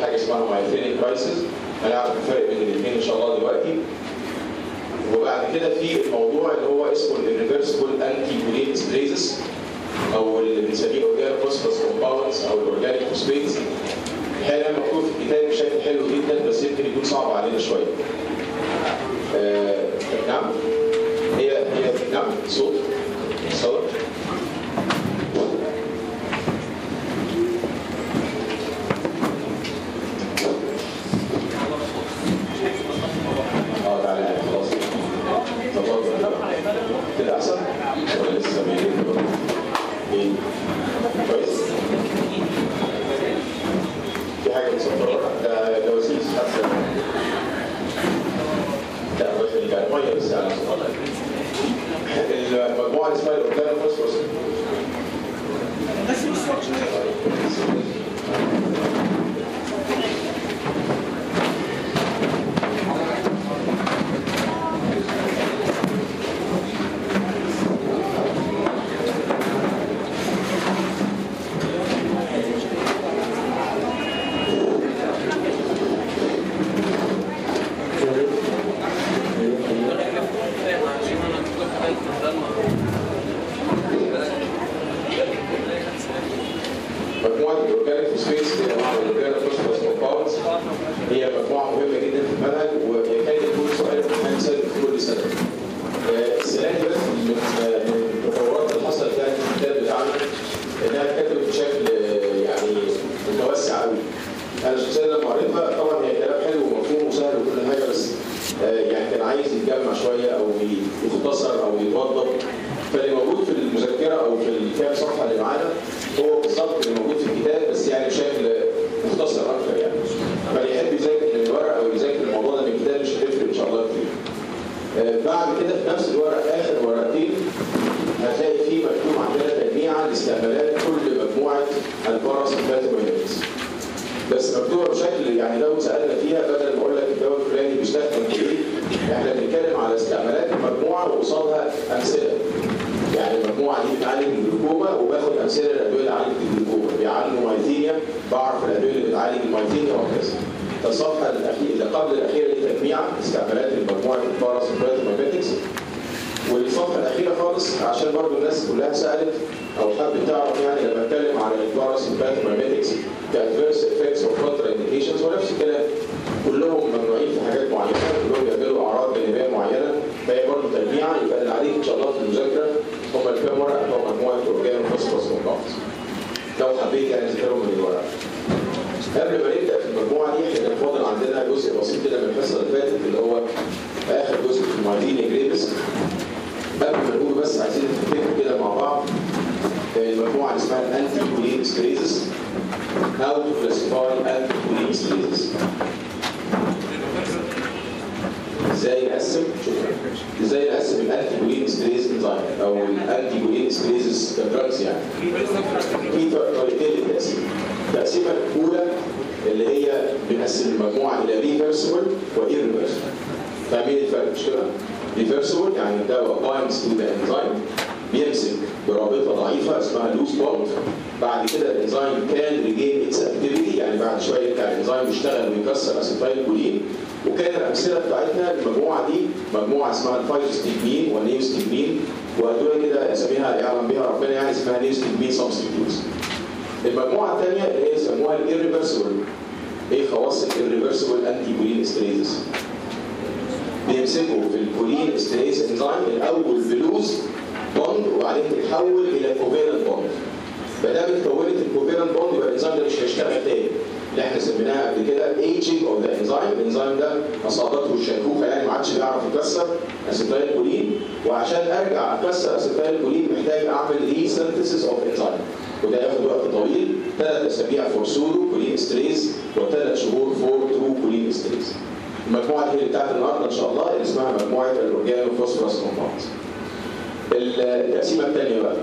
حاجه اسمها مايثينيك كرايسيس هنعرف الفرق بين الاثنين ان شاء الله دلوقتي وبعد كده في الموضوع اللي هو اسمه الريفرسبل انتي كوليت ستريزس او اللي بنسميه اورجانيك فوسفورس كومباوندز او الاورجانيك فوسفيتس الحقيقه مكتوب في الكتاب بشكل حلو جدا بس يمكن يكون صعب علينا شويه. آه نعم هي هي نعم صوت صوت اه تعالى خلاص تفضل كده احسن ولا لسه بي- ايه كويس في حاجه مصفره ده جواسيس حتى لا بس اللي كان ميه بس على المجموعه اللي اسمها الاورجانو فوسفورس مجموعه الاورجانيك فوسفيتس اللي هي معنى الاورجانيك فوسفورس كومباوندز هي مجموعه مهمه جدا في المنهج ويكاد يكون سؤال امتحان ثابت في كل سنه. آه، السنه دي بس من آه، من التطورات اللي حصلت يعني في الكتاب بتاعنا انها اتكتبت بشكل آه، يعني متوسع قوي. انا شخصيا لما قريتها طبعا هي كلام حلو ومفهوم وسهل وكل حاجه بس آه، يعني كان عايز يتجمع شويه او يختصر او يتوضب فاللي موجود في المذكره او في الكام صفحه اللي معانا هو بالظبط اللي موجود في الكتاب بس يعني بشكل مختصر اكتر يعني فاللي يحب يذاكر من الورق او يذاكر الموضوع ده من الكتاب مش هتفرق ان شاء الله كتير. آه، بعد كده في نفس الورق اخر ورقتين هتلاقي فيه مكتوب عندنا تجميعا لاستعمالات كل مجموعه الباراسمباتومينيتس بس مكتوبه بشكل يعني لو سالنا فيها بدل ما اقول لك الدواء الفلاني بيستخدم في ايه احنا بنتكلم على استعمالات المجموعه وقصادها امثله يعني المجموعه دي بتعالج الجلوكوما وباخد امثله للادويه اللي عالجت الجلوكوما بيعالجوا مايثينيا بعرف الادويه اللي بتعالج المايثينيا وهكذا الصفحه الاخيره اللي قبل الاخيره دي تجميعا استعمالات المجموعه الباراسمباتوميميتكس والصفحه الاخيره خالص عشان برضو الناس كلها سالت او حابب تعرف يعني لما اتكلم على الباراسمباتوميميتكس كادفيرس افكتس او كونترا انديكيشنز ونفس الكلام كلهم ممنوعين في حاجات معينه كلهم بيعملوا اعراض جانبيه معينه فهي برضه تجميعا يبقى اللي عليك ان شاء الله في المذاكره هم الكام ورقه بتوع مجموعه اورجان وفوسفورس كومباوندز لو حبيت يعني تذاكرهم من الورق قبل ما نبدا في المجموعه دي احنا كان فاضل عندنا جزء بسيط كده من الحصه اللي فاتت اللي هو اخر جزء في المايلين جريبس قبل ما نقول بس عايزين نفتكر كده مع بعض المجموعه اللي اسمها الانتي كولين ستريزس How to classify anti-cooling stages ازاي نقسم شكرا ازاي نقسم الانتي كولين ستريز انزايم او الانتي كولين ستريزز كدراجز يعني في طريقتين للتقسيم التقسيمه الاولى اللي هي بنقسم المجموعه الى ريفرسبل وايرفرسبل فاهمين الفرق مش كده؟ ريفرسبل يعني الدواء بايندز تو ذا انزايم بيمسك برابطه ضعيفه اسمها لوز بوند بعد كده الانزيم كان ريجين اتس اكتيفيتي يعني بعد شويه يرجع الانزيم يشتغل ويكسر اسيتايل كولين وكان الامثله بتاعتنا المجموعه دي مجموعه اسمها الفايتوستيجمين والنيوستيجمين وادويه كده اساميها يعلم بها ربنا يعني اسمها نيوستيجمين سبستيتيوتس المجموعه الثانيه اللي هي يسموها الايرفرسبل ايه خواص الايرفرسبل انتي كولين استريزس بيمسكوا في الكولين استريز انزيم الاول بلوز بوند وبعدين تتحول الى كوفيلنت بوند ما دام اتكونت الكوفيلنت بوند يبقى الانزيم ده مش هيشتغل تاني اللي احنا سميناها قبل كده ايجنج اوف ذا انزيم الانزيم ده اصابته الشيخوخه يعني ما عادش بيعرف يكسر اسيتايل كولين وعشان ارجع اكسر اسيتايل كولين محتاج اعمل ري سينثيسيس اوف انزيم وده ياخد وقت طويل ثلاث اسابيع فور سودو كولين ستريز وثلاث شهور فور ترو كولين ستريز المجموعه دي اللي بتاعت النهارده ان شاء الله اللي اسمها مجموعه الاورجانو فوسفورس كومباوندز التقسيمه الثانيه بقى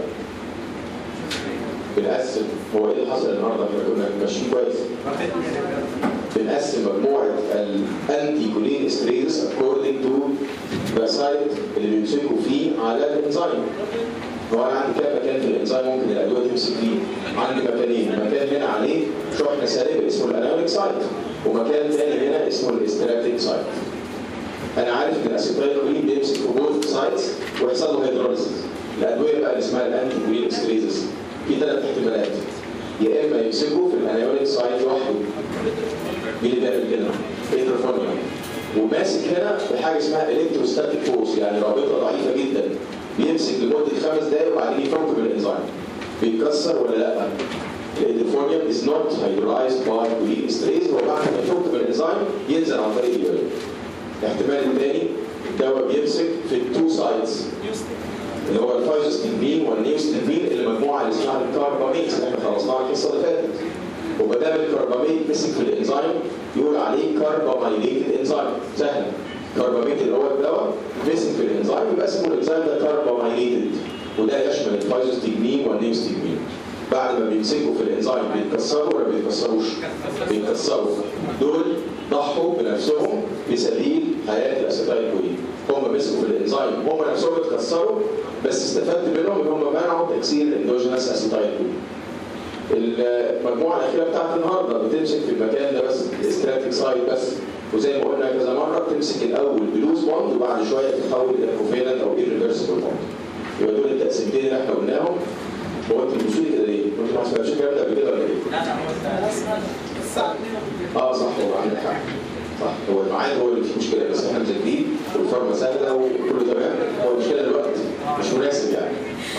بنقسم هو ايه اللي حصل النهارده احنا كنا ماشيين كويس بنقسم مجموعه الانتي كولين استريز according to the site اللي بيمسكوا فيه على الانزيم هو انا عندي كام مكان في الانزيم ممكن الادويه تمسك فيه؟ عندي مكانين، مكان هنا عليه شحنه سالبه اسمه الاناليك سايت ومكان ثاني هنا اسمه الاستراتيك سايت. انا عارف ان الاسيتايل كولين بيمسك في بوث سايتس ويحصل له هيدروليسيس. الادويه بقى اللي اسمها الانتي كولين استريزس في ثلاث احتمالات يا اما يمسكوا في الاناليك سايت لوحده مين اللي بيعمل كده؟ انترفونيوم وماسك هنا بحاجه اسمها الكتروستاتيك فورس يعني رابطه ضعيفه جدا بيمسك لمده خمس دقائق وبعدين يفك بالانزيم بيتكسر ولا لا؟ الالكترونيوم از نوت هيدرولايزد باي كولين ستريز وبعد ما يفك بالانزيم ينزل عن طريق اليورين. الاحتمال الثاني الدواء بيمسك في التو سايدز اللي هو الفايزوستيمين والنيوستيمين اللي مجموعه اللي اسمها الكارباميت اللي احنا خلصناها الحصه اللي فاتت. وما دام الكرباميت مسك في الانزيم يقول عليه كارباميليتد انزيم سهله كرباميت اللي هو الدواء مسك في الانزيم يبقى اسمه الانزيم ده كارباميليتد وده يشمل الفايزوستيجمين والنيوستيجمين بعد ما بيمسكوا في الانزيم بيتكسروا ولا بيتكسروش؟ بيتكسروا دول ضحوا بنفسهم في سبيل حياه الاسيتايل كولين هم مسكوا في الانزيم هم نفسهم اتكسروا بس استفدت منهم ان هم منعوا تكسير الاندوجينس اسيتايل كولين المجموعه الاخيره بتاعت النهارده بتمسك في المكان ده بس الاستراتيك سايد بس وزي ما قلنا كذا مره بتمسك الاول بلوز بوند وبعد شويه تتحول الى كوفيلنت او ايرفيرسبل بوند يبقى دول التقسيمتين اللي احنا قلناهم هو انت بتبصوا لي كده ليه؟ انت ما سمعتش الكلام ده قبل كده ولا ايه؟ لا لا هو اه صح هو عندك حق صح هو الميعاد هو اللي فيه مشكله بس احنا مذاكرين والفورمه سهله وكله تمام هو المشكله الوقت مش مناسب يعني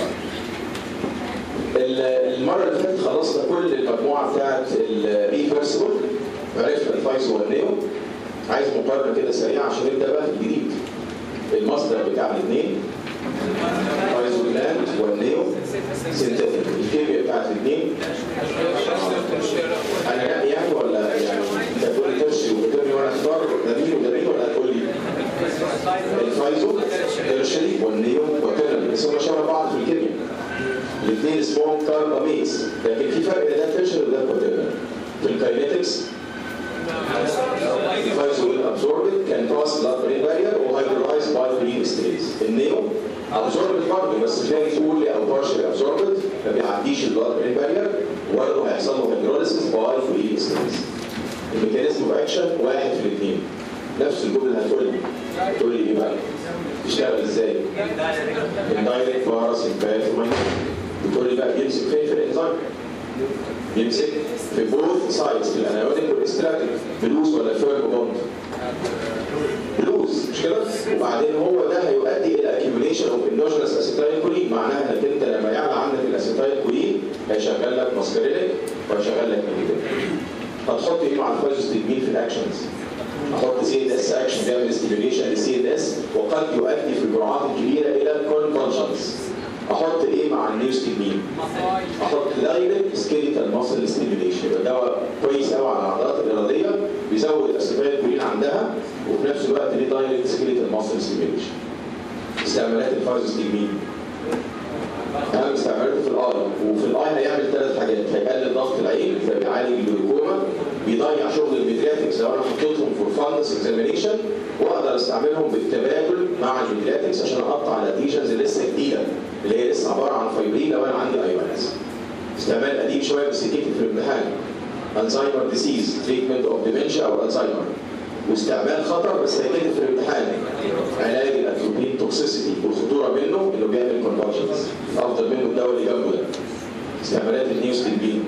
المره اللي فاتت خلصنا كل المجموعه بتاعت الريفرسبل عرفنا الفايز والنيو عايز مقارنه كده سريعه عشان نبدا بقى في الجديد المصدر بتاع الاثنين فايز جلاند والنيو سنتيتك الكيمياء بتاعت الاثنين انا لا يعني ولا يعني انت تقول لي ترشي وتقول وانا اختار ده مين وده مين ولا هتقول لي الفايزو ترشري والنيو وترنري بس هم شبه بعض في الكيمياء الاثنين اسمهم كارباميز لكن في فرق بين ده ترشري وده كوترنري في الكاينetics فايزو ابزوربد كان كروس بلاد برين بارير وهيدرولايز باي برين ستيز النيو ابزوربد برضه بس تلاقي فولي او بارشلي ابزوربد ما بيعديش البلاد برين بارير برضه هيحصل له هيدروليسيس باي برين ستيز الميكانيزم اوف اكشن واحد في الاثنين نفس الجمله هتقول لي تقول لي ايه بقى؟ تشتغل ازاي؟ الدايركت باراسمباث بتقول لي بقى بيمسك فين في الانزيم؟ بيمسك في بوث سايدز في الانايونيك والاستراتيك بلوز ولا فيرم بوند؟ بلوز مش كده؟ وبعدين هو ده هيؤدي الى accumulation اوف اندوجينس اسيتايل كولين معناها انك انت لما يعلى عندك الاسيتايل كولين هيشغل لك ماسكرينيك وهيشغل لك ميديكال هتحط ايه مع الفايزوستيجمين في الاكشنز؟ احط سي ان اس اكشن بيعمل ستيميوليشن للسي ان اس وقد يؤدي في الجرعات الكبيره الى كونفولجنز احط ايه مع النيوستيجمين؟ احط دايركت سكيليتال ماسل ستيميوليشن يبقى دواء كويس قوي على الاعضاء الاراديه بيزود الاسيتايل كولين عندها وفي نفس الوقت ليه دايركت سكيليتال ماسل ستيميوليشن استعمالات الفايزوستيجمين اهم استعمالاته في الاي وفي الاي هيعمل ثلاث حاجات هيقلل ضغط العين فبيعالج الجلوكوما بيضيع شغل الميدرياتكس لو انا حطيتهم فور فاندس اكزامينيشن واقدر استعملهم بالتبادل مع الميدرياتكس عشان اقطع الاديشنز اللي لسه جديده اللي هي لسه عباره عن فايبرين لو انا عندي ايونز استعمال قديم شويه بس يجي في الامتحان الزهايمر ديسيز تريتمنت اوف ديمنشيا او الزهايمر واستعمال خطر بس هيجي في الامتحان علاج الاتروبين توكسيسيتي والخطوره منه انه بيعمل كونفرجنز افضل منه الدواء اللي جنبه ده استعمالات النيوستيجمين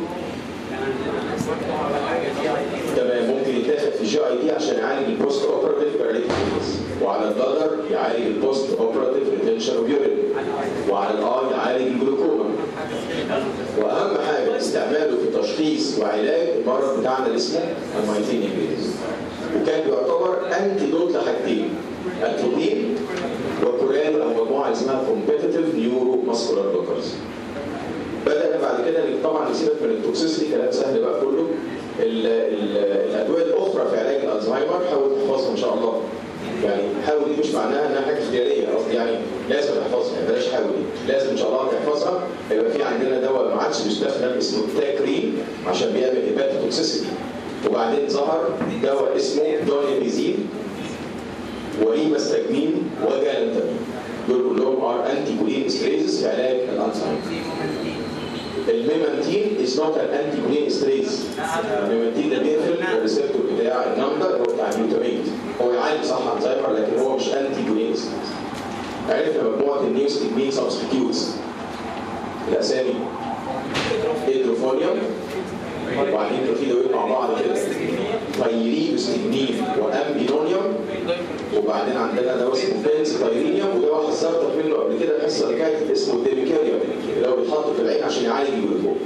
تمام ممكن يتاخد في جي اي دي عشان يعالج البوست اوبراتيف باراليتيكس وعلى البلدر يعالج البوست اوبراتيف ريتنشن اوف يورين وعلى الاي يعالج الجلوكوما واهم حاجه استعماله في تشخيص وعلاج المرض بتاعنا اللي اسمه المايتينيا جريدز وكان بيعتبر انتي دوت لحاجتين اتروبين وكورال او مجموعه اسمها كومبيتيتيف نيورو ماسكولار بلوكرز بدأنا بعد كده طبعا نسيبك من التوكسيسيتي كلام سهل بقى كله ال ال الادويه الاخرى في علاج الالزهايمر حاول تحفظها ان شاء الله يعني حاول دي مش معناها انها حاجه اختياريه قصدي يعني لازم تحفظها يعني بلاش حاول دي لازم ان شاء الله تحفظها هيبقى في عندنا دواء ما عادش بيستخدم اسمه تاكرين عشان بيعمل هيباتوتوكسيسيتي وبعدين ظهر دواء اسمه دونيبيزين وريباستاجمين وجالنتامين دول كلهم ار انتي كولين استريزز في علاج الالزهايمر الميمانتين از نوت ان انتي كولين استريز الميمانتين ده بيقفل الريسبتور بتاع النمبر هو بتاع الجلوتاميت هو يعالج صح الزهايمر لكن هو مش انتي كولين استريز عرفنا مجموعه النيوستيجمين سبستيتيوتس الاسامي هيدروفونيوم وبعدين في دول مع بعض كده فايريدوستيجمين وامبينونيوم وبعدين عندنا دواء اسمه بنز بايرينيوم ودواء حذرتك منه قبل كده الحصه اللي كانت اسمه الديميكاريوم اللي هو بيتحط في العين عشان يعالج الجلوكوم.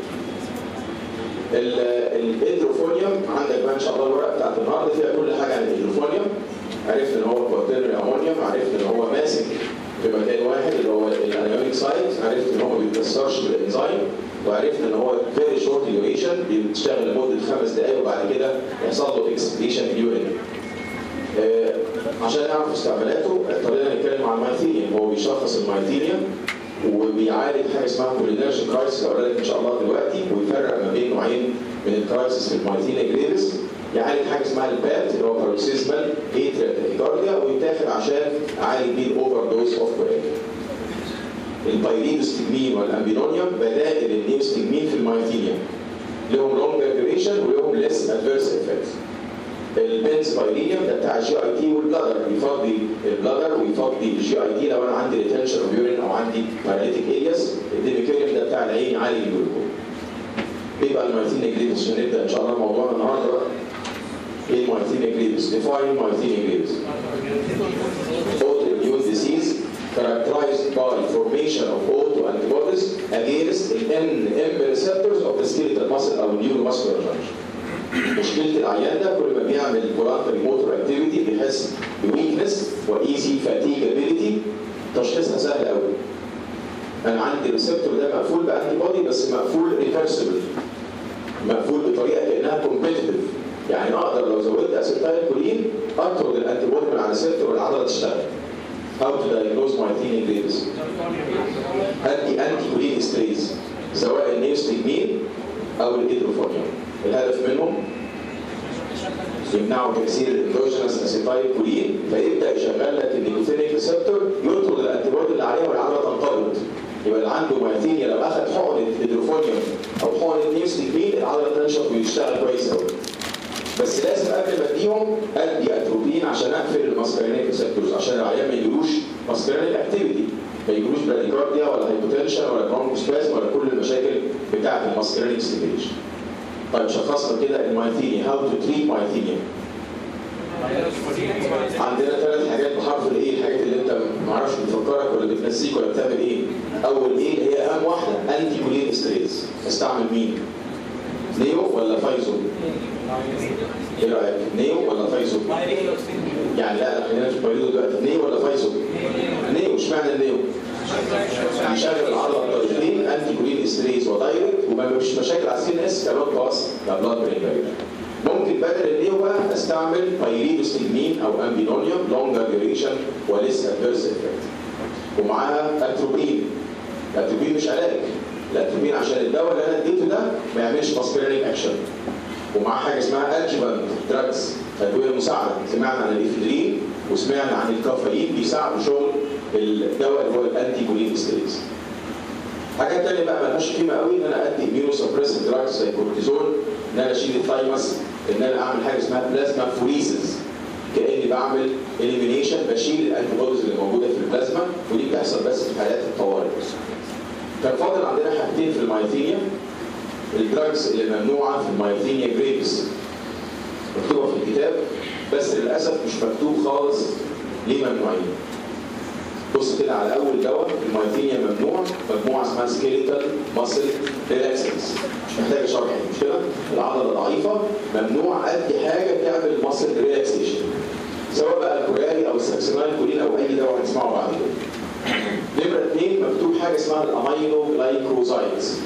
الهيدروفونيوم عندك بقى ان شاء الله الورقه بتاعت النهارده فيها كل حاجه عن الهيدروفونيوم عرفت ان هو كواترنري امونيوم عرفت ان هو ماسك في مكان واحد اللي هو الانيونيك سايت عرفت ان هو ما بيتكسرش بالانزيم وعرفت ان هو فيري شورت ديوريشن بيشتغل لمده خمس دقائق وبعد كده يحصل له اكسبريشن في اليورين آه، عشان نعرف استعمالاته اضطرينا نتكلم عن المايثينيوم هو بيشخص المايثينيوم وبيعالج حاجه اسمها كولينرجي كرايسيس هقول لك ان شاء الله دلوقتي ويفرق ما بين نوعين من الكرايسيس في المايثينيا جريفيس يعالج حاجه اسمها البات اللي هو باروسيزمال اتريال تاكيكارديا ويتاخد عشان اعالج بيه الاوفر دوز اوف كوريكا البايريدوستجمين والامبينونيوم بدائل النيوستجمين في المايثينيوم لهم لونجر ديوريشن ولهم ليس ادفيرس افكت البنز بايرينيوم ده بتاع الجي اي تي والبلادر بيفضي البلادر ويفضي الجي اي تي لو انا عندي ريتنشن اوف يورين او عندي باراليتيك ارياس الديميكاريوم ده بتاع العين عالي الجلوكوم ايه بقى المايثينيا جريفيس عشان نبدا ان شاء الله موضوعنا النهارده بقى ايه المايثينيا جريفيس ديفاين مايثينيا جريفيس autoimmune disease characterized by formation of autoantibodies against the NM receptors of the skeletal muscle او neuromuscular junction. مشكله العيان ده كل ما بيعمل فولانتري موتور اكتيفيتي بيحس بويكنس وايزي فاتيجابيلتي تشخيصها سهل قوي. انا عندي الريسبتور ده مقفول بانتي بودي بس مقفول ريفرسبل مقفول بطريقه كانها كومبيتيتيف يعني اقدر لو زودت اسيتايل كولين اطرد الانتي بودي من على الريسبتور والعضله تشتغل. How to diagnose myasthenia gravis؟ ادي انتي كولين ستريز سواء النيوستيجمين او الهيدروفونيوم الهدف منهم يمنعوا تاثير الاندوجينس اسيتايل كولين فيبدا يشغل لك النيكوتينيك ريسبتور يطرد الانتيبودي اللي عليها والعضله تنقبض يبقى اللي عنده مايثينيا لو اخذ حقنه هيدروفونيوم او حقنه نيوستيجمين العضله تنشط ويشتغل كويس قوي بس لازم قبل ما اديهم ادي اتروبين عشان اقفل الماسكرينيك ريسبتورز عشان العيان ما يجيلوش ماسكرينيك اكتيفيتي ما يجيلوش براديكارديا ولا هايبوتنشن ولا برونكوسبازم ولا كل المشاكل بتاعه الماسكرينيك ستيميليشن. طيب شخصنا كده المايثينيا هاو تو تريت مايثينيا عندنا ثلاث حاجات بحرف الايه الحاجات اللي انت ما اعرفش بتفكرك ولا بتنسيك ولا بتعمل ايه اول ايه اللي هي اهم واحده انتي كولين ستريس استعمل مين نيو ولا فايزو ايه رايك نيو ولا فايزو يعني لا خلينا في بايزو دلوقتي نيو ولا فايزو نيو اشمعنى النيو بيشغل العضله الطرفين انتي كولين ستريس ودايركت وما مش مشاكل على السي اس كمان باس كبلاد برين بارير ممكن بدل النيو بقى استعمل بايريدوستيجمين او امبينونيوم لونجر ديوريشن وليس ادفيرس افكت ومعاها اتروبين الاتروبين مش علاج الاتروبين عشان الدواء اللي انا اديته ده ما يعملش ماسكرينيك اكشن ومعاه حاجه اسمها ادجفانت دراجز ادويه مساعده سمعنا عن الافيدرين وسمعنا عن الكافيين بيساعدوا شغل الدواء اللي هو الانتي كولين ستريس حاجات تانية بقى ملهاش قيمة قوي ان انا ادي اميونو سبريسنت دراجز زي كورتيزون ان انا اشيل الثايمس ان انا اعمل حاجة اسمها بلازما فوريسز كاني بعمل اليمينيشن بشيل الانتي بوديز اللي موجودة في البلازما ودي بتحصل بس في حالات الطوارئ كان فاضل عندنا حاجتين في المايثينيا الدراجز اللي ممنوعة في المايثينيا جريبس مكتوبة في الكتاب بس للأسف مش مكتوب خالص ليه ممنوعين بص كده على اول دواء المايثينيا ممنوع مجموعه اسمها سكيليتال ماسل ريلاكسنس مش محتاجه شرح مش كده العضله ضعيفه ممنوع ادي حاجه تعمل ماسل ريلاكسيشن سواء بقى الكوريالي او الساكسينايل كولين او اي دواء هنسمعه بعد كده نمره اثنين مكتوب حاجه اسمها الامينو جلايكوزايدز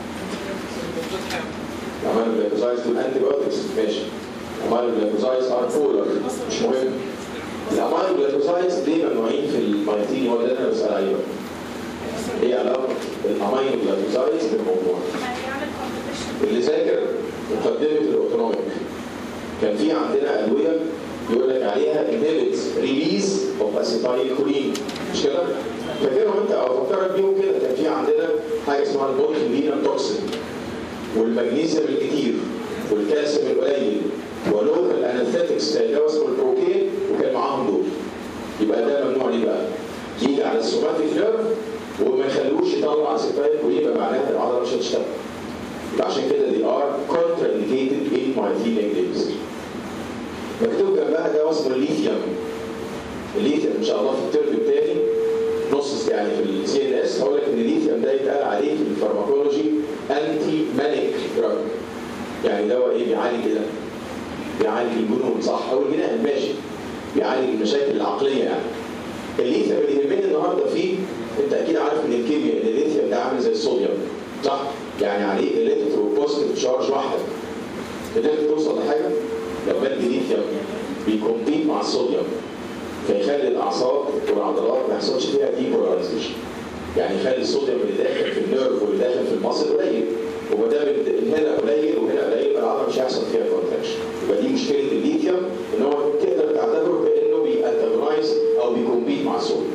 الامينو جلايكوزايدز دول انتي بايوتكس ماشي الامينو جلايكوزايدز ار بولر مش مهم الامينو جلايكوزايدز ليه ممنوعين في المايتين هو ده اللي انا بسال عليه بقى. ايه علاقه الامينو جلايكوزايدز بالموضوع؟ اللي ذاكر مقدمه الاوتونوميك كان في عندنا ادويه يقول لك عليها inhibits ريليز اوف اسيتايل كولين مش كده؟ فاكرهم انت او فكرك بيهم كده كان في عندنا حاجه اسمها البوتولينم توكسين والمغنيسيوم الكتير والكالسيوم القليل ولوكال انستيكس زي اللي هو اسمه البروكين وكان معاهم دول يبقى ده ممنوع ليه بقى؟ يجي على السوماتيك نيرف وما يخلوش يطلع اسيتايل كولين يبقى معناها العضله مش هتشتغل يبقى عشان كده they are contraindicated in myasthenia gravis مكتوب جنبها ده اسمه الليثيوم الليثيوم ان شاء الله في الترم الثاني نص يعني في السي ان اس هقول لك ان الليثيوم ده يتقال عليه في الفارماكولوجي انتي مانيك دراج يعني دواء ايه بيعالج كده بيعالج الجنون صح او الجنان ماشي بيعالج المشاكل العقليه يعني الليثيوم اللي يهمني النهارده فيه انت اكيد عارف من الكيمياء ان الليثيوم ده عامل زي الصوديوم صح يعني عليه الكترو بوزيتيف تشارج واحده قدرت توصل لحاجه لما الليثيوم بيكومبيت مع الصوديوم فيخلي الاعصاب والعضلات ما يحصلش فيها ديبولاريزيشن يعني يخلي الصوديوم اللي داخل في النيرف واللي داخل في المصل قليل وما دام هنا قليل وهنا قليل يبقى العضله مش هيحصل فيها كونتراكشن يبقى دي مشكله الليثيوم ان هو تقدر تعتبره بانه بيأنتاجونايز او بيكومبيت مع الصوديوم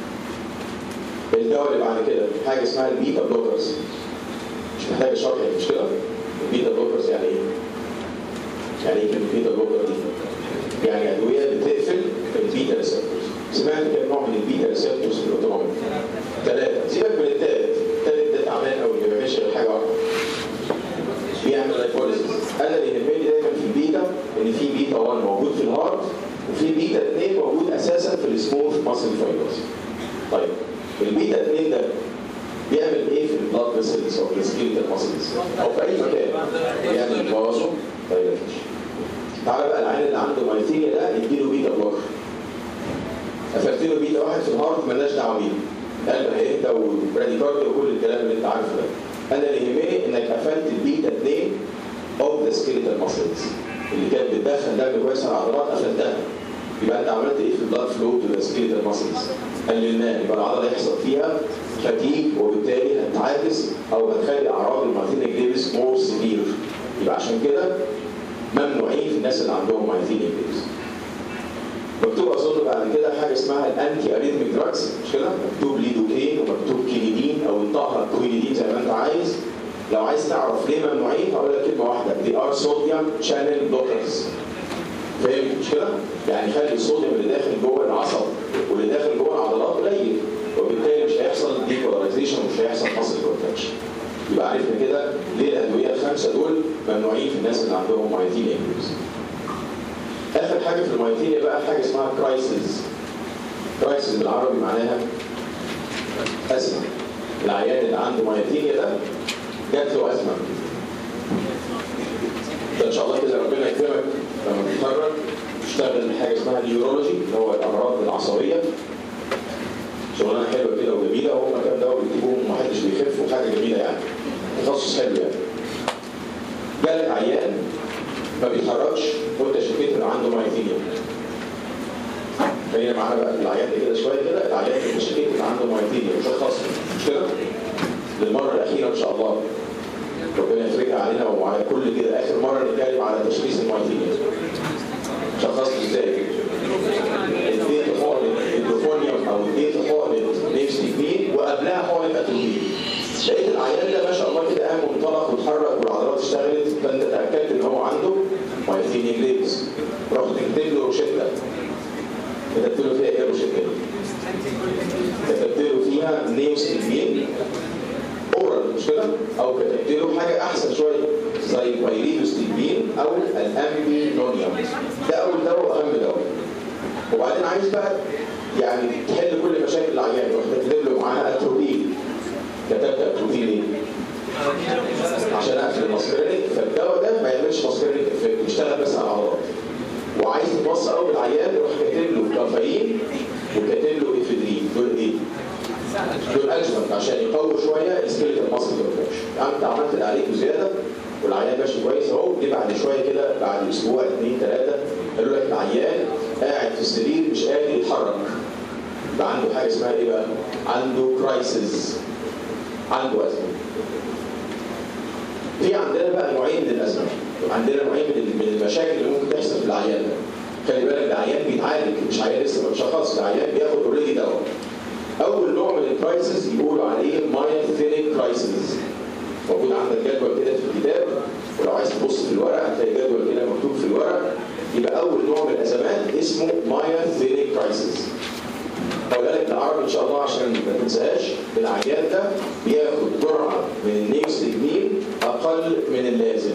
الدواء اللي بعد كده حاجه اسمها البيتا بلوكرز مش محتاج شرح مش كده البيتا بلوكرز يعني ايه؟ يعني ايه كلمه بيتا بلوكر دي؟ يعني ادويه بتقفل البيتا ريسبتورز سمعت كم نوع من البيتا ريسبتورز في الاوتونومي ثلاثه سيبك من الثالث الثالث ده تعبان قوي ما بيعملش غير حاجه واحده بيعمل لايكوليسيس انا اللي يهمني دايما في البيتا ان في بيتا 1 موجود في الهارت وفي بيتا 2 موجود اساسا في السموث ماسل فايبرز طيب البيتا 2 ده بيعمل ايه في البلاد فيسلز او السكيلتال ماسلز او في اي مكان بيعمل بازو دايلاتيشن تعالى بقى العيان اللي عنده مايثينيا ده يديله بيتا بلوكر قفلت له بيتا واحد في الهارت مالناش دعوه بيه قلب هيهدى وبراديكارديا وكل الكلام اللي انت عارفه ده انا اللي يهمني انك قفلت البيتا 2 اوف ذا سكيلتال ماسلز اللي كانت بتدخل دم كويس على العضلات قفلتها يبقى انت عملت ايه في البلاد فلو تو ذا سكيلتال ماسلز قللناه يبقى العضله يحصل فيها فتيج وبالتالي هتعاكس او هتخلي اعراض المايثينيا جريفيس مور سيفير يبقى عشان كده ممنوعين في الناس اللي عندهم مايثينيا جريفيس مكتوب اظن بعد كده حاجه اسمها الانتي اريثميك دراجز مش كده؟ مكتوب ليدوكين ومكتوب كينيدين او انطقها كوينيدين زي ما انت عايز لو عايز تعرف ليه ممنوعين هقول لك كلمه واحده دي ار صوديوم شانل بلوكرز فاهم مش كده؟ يعني خلي الصوديوم اللي داخل جوه العصب واللي داخل جوه العضلات قليل وبالتالي مش هيحصل ديبولاريزيشن ومش هيحصل ماسل كونتراكشن يبقى عرفنا كده ليه الادويه الخمسه دول ممنوعين في الناس اللي عندهم مايتينيا انجلوز اخر حاجه في المايتينيا بقى حاجه اسمها كرايسيس كرايسيس بالعربي معناها ازمه العيان اللي عنده مايتينيا ده جات له ازمه ان شاء الله كده ربنا يكرمك لما تتخرج تشتغل حاجه اسمها نيورولوجي اللي هو الامراض العصبيه شغلانه حلوه كده وجميله وهم كام دواء بيكتبوهم ومحدش بيخف وحاجه جميله يعني تخصص حلو يعني جالك عيان ما بيتحركش وانت شكيت انه عنده مايثينيا خلينا معانا بقى العيان ده كده شويه كده العيان اللي شكيت انه عنده مايثينيا مشخص مش كده؟ للمره الاخيره ان شاء الله ربنا يفرجها علينا وعلى كل كده اخر مره نتكلم على تشخيص المايثينيا شخصت ازاي؟ اديت حقنه الدوفونيوم او اديت حقنه نيفستيكين وقبلها حقنه اتروبين لقيت العيان ده ما شاء الله كده قام وانطلق واتحرك والعضلات اشتغلت فانت تاكدت ان هو عنده مايثينيا جريبس رحت كتبت له روشته كتبت له فيها ايه روشته؟ كتبت له فيها نيوستيكين اورال مش كده؟ او كتبت له حاجه احسن شويه زي بايريدوستيكين او الامبينونيوم ده اول دواء واهم دواء وبعدين عايز بقى يعني تحل كل مشاكل العيان رحت كاتب له معاها اتروبين كتبت اتروبين ليه؟ عشان اقفل الماسكرينيك فالدواء ده ما يعملش ماسكرينيك افكت بيشتغل بس على العضلات وعايز تبص قوي العيان روح كاتب له كافيين وكاتب له افيدرين دول ايه؟ دول اجمل عشان يقوي شويه السكيلتال ماسل كونتراكشن انت عملت اللي عليك وزياده والعيان ماشي كويس اهو جه بعد شويه كده بعد اسبوع اثنين ثلاثه قالوا لك العيان قاعد في السرير مش قادر يتحرك يبقى عنده حاجه اسمها ايه بقى؟ عنده كرايسيس عنده ازمه في عندنا بقى نوعين من الازمه عندنا نوعين من من المشاكل اللي ممكن تحصل في العيان ده خلي بالك ده عيان بيتعالج مش عيان لسه ما اتشخصش ده عيان بياخد اوريدي دواء اول نوع من الكرايسيس يقولوا عليه مايثينيك كرايسيس موجود عندك جدول كده في الكتاب ولو عايز تبص في الورق هتلاقي جدول كده مكتوب في الورق يبقى اول نوع من الازمات اسمه مايثينيك كرايسيس هقولها لك بالعربي ان شاء الله عشان ما تنساهاش العيان ده بياخد جرعه من النيوستجمين اقل من اللازم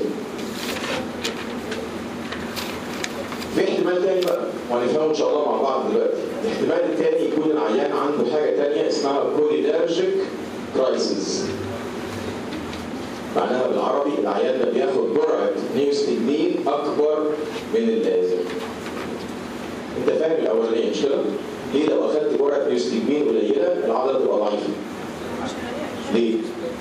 في احتمال تاني بقى وهنفهمه ان شاء الله مع بعض دلوقتي الاحتمال التاني يكون العيان عنده حاجه تانيه اسمها كولينرجيك كرايسيس معناها بالعربي العيان ده بياخد جرعه نيوستجمين اكبر من اللازم انت فاهم الاولانيه مش كده؟ ليه لو اخدت جرعه نيوستجمين قليله العضله تبقى ضعيفه؟ ليه؟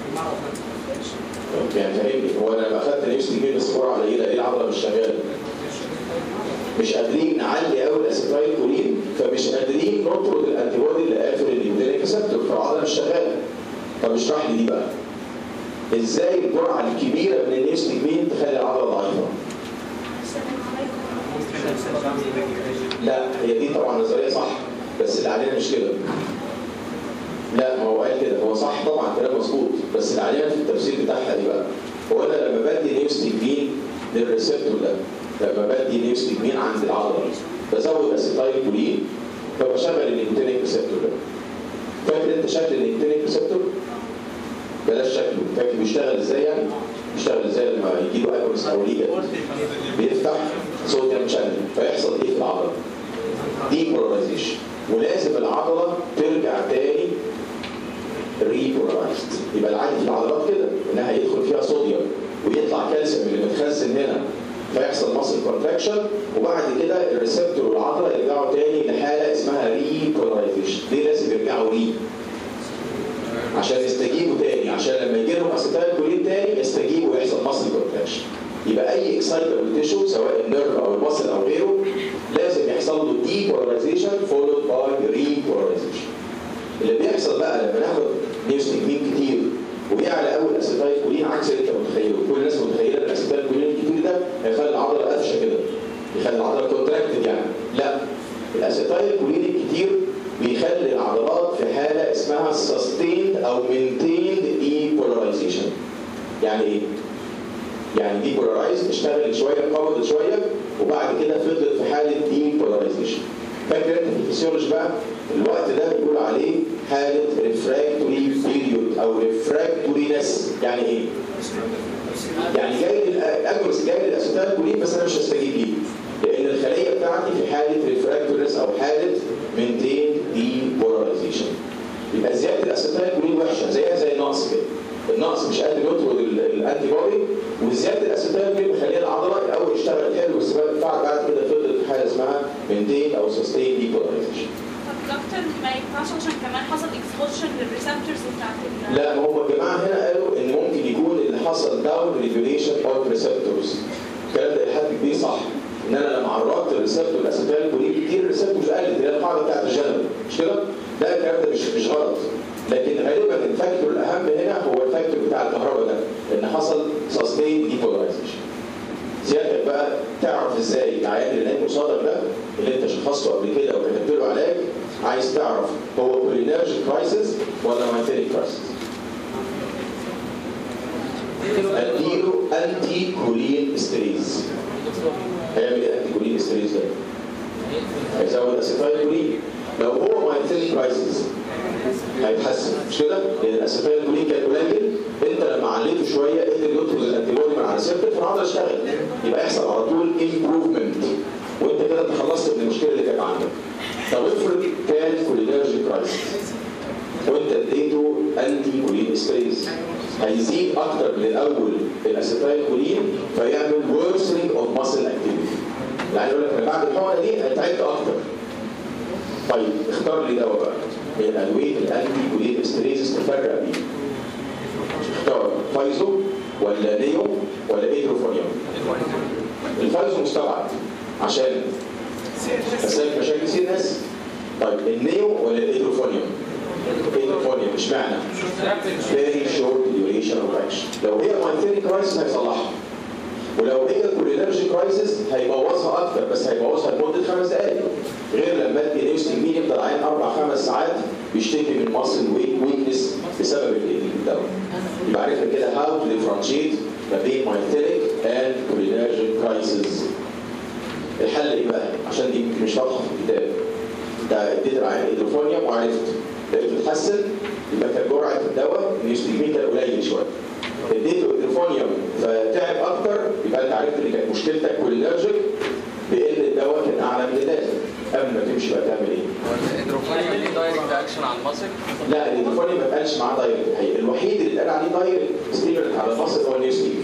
يعني فاهمني هو انا لو اخدت نيوستجمين بس جرعه قليله ليه العضله مش شغاله؟ مش قادرين نعلي قوي الاسيتايل كولين فمش قادرين نطرد الانتي بودي اللي قافل النيوتينيك ريسبتور فالعضله مش شغاله طب اشرح لي دي بقى ازاي الجرعه الكبيره من النيوستجمين تخلي العضله ضعيفه؟ لا هي دي طبعا نظريه صح بس اللي علينا مش كده لا ما هو قال كده هو صح طبعا كلام مظبوط بس اللي علينا في التفسير بتاعها دي بقى هو انا لما بدي نيوستجمين للريسبتور ده لما بدي نيوستجمين عند العضله بزود اسيتايل كولين فبشغل النيكوتينيك ريسبتور ده فاكر انت شكل النيكوتينيك ريسبتور؟ بلاش شكله فاكر بيشتغل ازاي يعني؟ بيشتغل ازاي لما يجي له اكورس او ليجا بيفتح صوديوم شانل فيحصل ايه في العضله؟ ديبولاريزيشن ولازم العضله ترجع تاني ريبولارايزد يبقى العادي في العضلات كده انها يدخل فيها صوديوم ويطلع كالسيوم اللي متخزن هنا فيحصل ماسل كونتراكشن وبعد كده الريسبتور والعضله يرجعوا تاني لحاله اسمها ريبولارايزيشن ليه لازم يرجعوا ري؟ عشان يستجيبوا تاني عشان لما يجي لهم اسيتايل كولين تاني يستجيبوا ويحصل ماسل كونتراكشن يبقى اي اكسايتبل تيشو سواء النيرف او المصل او غيره لازم يحصل له ديبولاريزيشن فولود باي ريبولاريزيشن اللي بيحصل بقى لما ناخد نيوستجمين كتير ويعلى قوي الاسيتايل كولين عكس اللي انت متخيله كل الناس متخيله ان الاسيتايل كولين الكتير ده هيخلي العضله قفشه كده يخلي العضله كونتراكتد يعني لا الاسيتايل كولين الكتير بيخلي العضلات في حاله اسمها سستيند او مينتيند ايبولاريزيشن يعني ايه؟ يعني دي بولارايز اشتغلت شويه قبضت شويه وبعد كده فضلت في حاله دي بولارايزيشن فاكر انت في الفسيولوجي بقى الوقت ده بيقول عليه حاله ريفراكتوري بيريود او ريفراكتورينس يعني ايه؟ يعني جاي الاجرس جاي للاسيتال كولين بس انا مش هستجيب ليه لان الخليه بتاعتي في حاله ريفراكتورينس او حاله مينتين دي بولارايزيشن يبقى زياده الاسيتال كولين وحشه زيها زي النقص كده النقص مش قادر يطرد الانتي بودي وزياده الاسيتال كولين مخليه العضله الاول اشتغلت حلو بس بعد بعد كده فضلت في حاله اسمها مينتين او سستين دي بولارايزيشن طب دكتور ما ينفعش عشان كمان حصل اكسبوجر للريسبتورز بتاعت ال- لا ما هم الجماعه هنا قالوا ان ممكن يكون اللي حصل داون ريجوليشن اوف ريسبتورز الكلام ده لحد كبير صح ان انا لما عرضت الريسبتور الاسيتال كولين كتير الريسبتورز قلت اللي هي القاعده بتاعت الجنرال مش كده؟ لا الكلام ده مش مش غلط لكن غالبا الفاكتور الاهم هنا هو الفاكتور بتاع الكهرباء ده ان حصل سستين ديبولاريزيشن سيادتك بقى تعرف ازاي العيان اللي نايم قصادك ده اللي انت شخصته قبل كده وكتبت له علاج عايز تعرف هو كولينرجيك كرايسيس ولا مانتينيك كرايسيس اديله انتي كولين استريز هيعمل ايه انتي كولين استريز ده؟ هيزود اسيتايل كولين لو هو مانتينيك كرايسيس هيتحسن مش كده؟ لان الاسيتايل كولين كان قليل انت لما عليته شويه قدر يطرد الانتي بودي من على الريسبتور فالعضله اشتغل يبقى يحصل على طول امبروفمنت وانت كده انت خلصت من المشكله اللي كانت عندك. طب افرض كان كولينرجي كرايسيس وانت اديته انتي كولين ستريس هيزيد اكتر من الاول الاسيتايل كولين فيعمل worsening اوف ماسل اكتيفيتي. يعني يقول لك أنا بعد الحقنه دي انا تعبت اكتر. طيب اختار لي دواء بقى من ادويه الانتي كولين ستريس تفرق بيه. اختار فايزو ولا ليو ولا ايدروفونيوم الفايزو مستبعد عشان اسالك مشاكل سي ناس طيب النيو ولا الايدروفونيوم الايدروفونيوم اشمعنى فيري شورت ديوريشن اوف اكشن لو هي مانثيري كرايسيس هيصلحها ولو هي كولينرجي كرايسيس هيبوظها اكتر بس هيبوظها لمده خمس دقائق غير لما ادي نيوستيمين يفضل عين اربع خمس ساعات بيشتكي من ماسل ويكنس بسبب الدواء يبقى عرفنا كده هاو تو ديفرنشيت ما بين مايتيليك اند كولينرجي كرايسيس الحل ايه بقى؟ عشان دي يمكن مش واضحه في الكتاب انت اديت العين هيدروفونيا وعرفت لقيته اتحسن يبقى كان جرعه الدواء النيوستيمين كان قليل شويه اديته هيدروفونيا فتعب اكتر يبقى انت عرفت ان كانت مشكلتك كولينرجيك بان الدواء كان اعلى من اللازم قبل ما تمشي بقى تعمل ايه؟ الهيدروفونيا ليه دايركت اكشن على المصل لا الهيدروفونيا ما اتقالش معاه دايركت الحقيقه الوحيد اللي اتقال عليه دايركت ستيمولنت على المصل هو النيوستيمين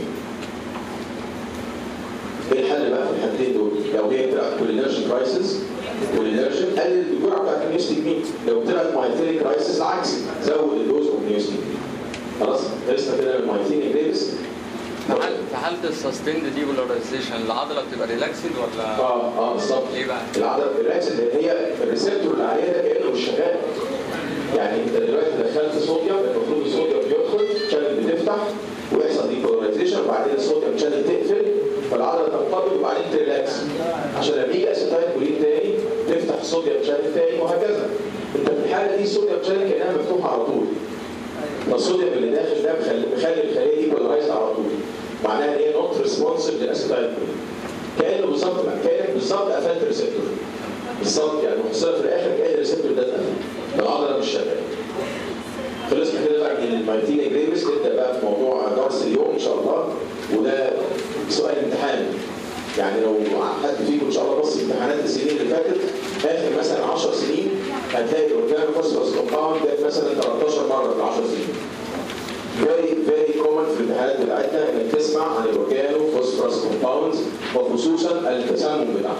ايه الحل بقى في الحالتين دول؟ لو هي طلعت كولينرجي كرايسيس كولينرجي قلل الجرعه بتاعت النيوستيمين لو طلعت مايثيليك كرايسيس العكس زود الدوز اوف نيوستيمين خلاص خلصنا كده من المايثيليك ديفيس في حال- في حاله السستيند ديبولاريزيشن العضله بتبقى ريلاكسد ولا اه اه بالظبط ايه بقى؟ العضله الريلاكس اللي هي الريسبتور اللي عليها ده كانه مش شغال يعني انت دلوقتي دخلت صوديوم المفروض الصوديوم يدخل شانل بتفتح ويحصل ديبولاريزيشن وبعدين الصوديوم شانل تقفل فالعضله تنقبض وبعدين تريلاكس عشان لما يجي اسيتايل كولين تاني تفتح الصوديوم شانل تاني وهكذا انت في الحاله دي الصوديوم شانل كانها مفتوحه على طول فالصوديوم اللي داخل ده مخلي مخلي الخليه دي بولارايز على طول معناها ان هي نوت ريسبونسيف للاسيتايل كولين كانه بالظبط كانك بالظبط قفلت ريسبتور بالظبط يعني محصله في الاخر كان الريسبتور ده اتقفل العضله مش شغاله خلصنا كده بقى من المايتينا جريفيس نبدا بقى في موضوع درس اليوم ان شاء الله وده سؤال امتحان يعني لو حد فيكم ان شاء الله بص امتحانات السنين اللي فاتت اخر مثلا 10 سنين هتلاقي الاورجانو فوسفورس كومباوند جت مثلا 13 مره في 10 سنين فيري فيري كومن في الامتحانات بتاعتنا انك تسمع عن الاورجانو فوسفورس كومباوندز وخصوصا التسمم بتاعها.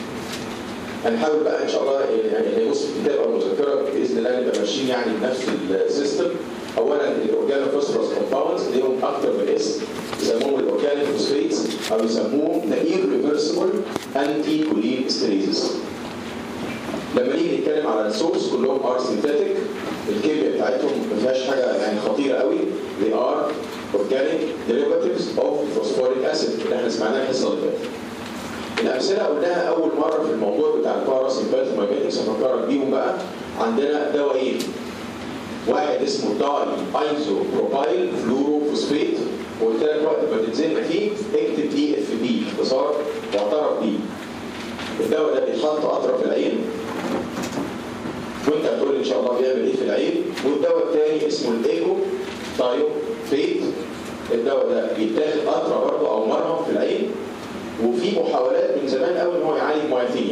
هنحاول بقى ان شاء الله يعني نبص في الكتاب او المذكره باذن الله نبقى ماشيين يعني بنفس السيستم. اولا الاورجانو فوسفورس كومباوندز ليهم اكتر من اسم يسموهم الاورجانيك فوسفيتس او يسموهم ذا irreversible انتي كولين استريزز. لما نيجي نتكلم على السورس كلهم ار سينثيتك الكيمياء بتاعتهم ما فيهاش حاجه يعني خطيره قوي they are organic derivatives of phosphoric acid اللي احنا سمعناها الحصه اللي فاتت. الامثله قلناها اول مره في الموضوع بتاع الباراسيمباثومايميتكس هفكرك بيهم بقى عندنا دوايين واحد اسمه داي ايزو بروبايل فلوروفوسفيت وقلت لك وقت ما تتزنق فيه اكتب دي اف بي اختصار واعترف بيه الدواء ده بيتحط اطرف العين وانت هتقول ان شاء الله بيعمل ايه في العين والدواء الثاني اسمه الايجو تايو فيت الدواء ده بيتاخد قطره برضه او مرهم في العين وفي محاولات من زمان قوي ان هو يعالج مايثينيا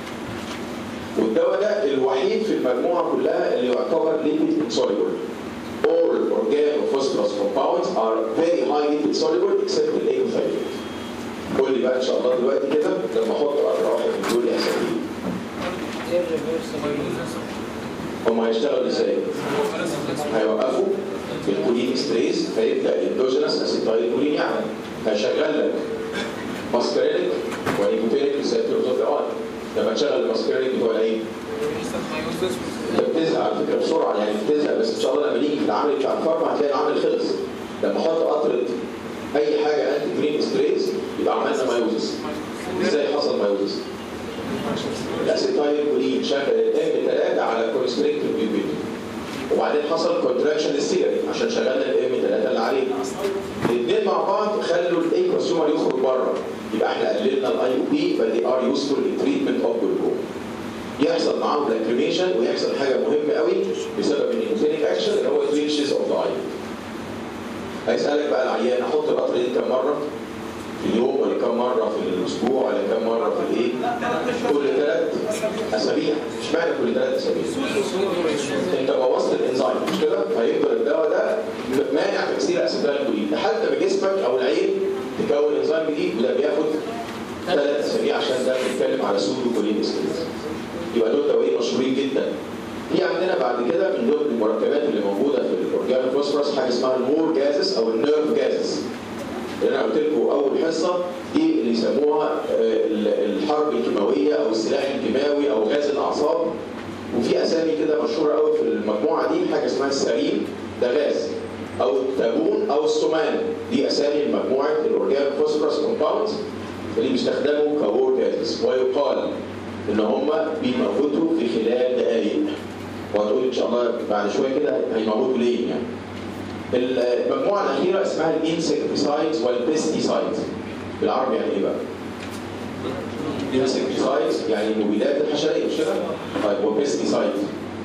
والدواء ده الوحيد في المجموعه كلها اللي يعتبر ليبيد soluble all organophosphorus compounds are very high lipid soluble except the الايجوثايرويد قول لي بقى ان شاء الله دلوقتي كده لما احط قطره واحد من دول اسامي هم هيشتغلوا ازاي؟ هيوقفوا الكولين ستريس فيبدا الاندوجينس اسيتايل كولين يعمل هيشغل لك ماسكرينيك ونيكوتينيك ريسبتورز اوف ذا اي لما تشغل الماسكرينيك بتوع العين انت بتزهق على فكره بسرعه يعني بتزهق بس ان شاء الله لما نيجي في العمل بتاع الفارما هتلاقي العمل خلص لما احط قطره اي حاجه انتي جرين ستريس يبقى عملنا مايوزس ازاي حصل مايوزس؟ الاسيتايل كولين شغل الام 3 على كونستريكتور بيبيتو وبعدين حصل كونتراكشن للسيجري عشان شغلنا الام 3 اللي عليه الاثنين مع بعض خلوا الاي كونسيومر يخرج بره يبقى احنا قللنا الاي او بي فدي ار يوسفول ان تريتمنت اوف جلوكوم يحصل معاهم لاكريميشن ويحصل حاجه مهمه قوي بسبب النيوتينيك اكشن اللي هو توينشز اوف ذا اي هيسالك بقى العيان احط القطره دي كم مره في اليوم ولا كم مره في الاسبوع ولا كم مره في الايه كل ثلاث اسابيع اشمعنى كل ثلاث اسابيع انت بوظت الانزيم مش كده فيفضل الدواء ده مانع تكسير اسيتايل كولين لحد ما جسمك او العين تكون انزيم جديد وده بياخد ثلاث اسابيع عشان ده بنتكلم على سودو كولين ستريس يبقى دول دوايين مشهورين جدا في عندنا بعد كده من ضمن المركبات اللي موجوده في الاورجانو فوسفورس حاجه اسمها المور جازس او النيرف جازس اللي انا قلت لكم اول حصه دي اللي يسموها الحرب الكيماويه او السلاح الكيماوي او غاز الاعصاب وفي اسامي كده مشهوره قوي في المجموعه دي حاجه اسمها السريم ده غاز او التابون او السمان دي اسامي مجموعه الاورجانيك فوسفورس كومباوندز اللي بيستخدموا كور جازز ويقال ان هم بيموتوا في خلال دقائق وهتقول ان شاء الله بعد شويه كده هيموتوا ليه يعني المجموعه الاخيره اسمها الانسكتيسايدز والبيستيسايدز بالعربي يعني ايه بقى؟ الانسكتيسايدز يعني المبيدات الحشريه مش كده؟ طيب وبيستيسايدز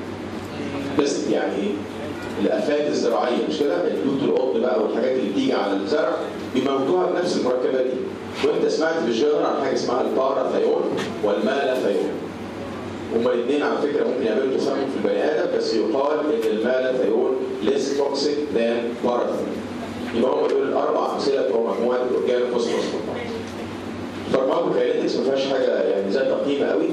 بيست يعني ايه؟ الافات الزراعيه مش كده؟ الدود القط بقى والحاجات اللي بتيجي على الزرع بيموتوها بنفس المركبات دي وانت سمعت في الجنرال عن حاجه اسمها الباراثايون والمالاثايون هما الاثنين على فكره ممكن يعملوا تسمم في البني ادم بس يقال ان المالاثايون less toxic than باراثايون يبقى هم دول الاربع امثله بتوع مجموعه الاورجانيك فوسفورس فارماكوكاينetics ما فيهاش حاجه يعني ذات قيمه قوي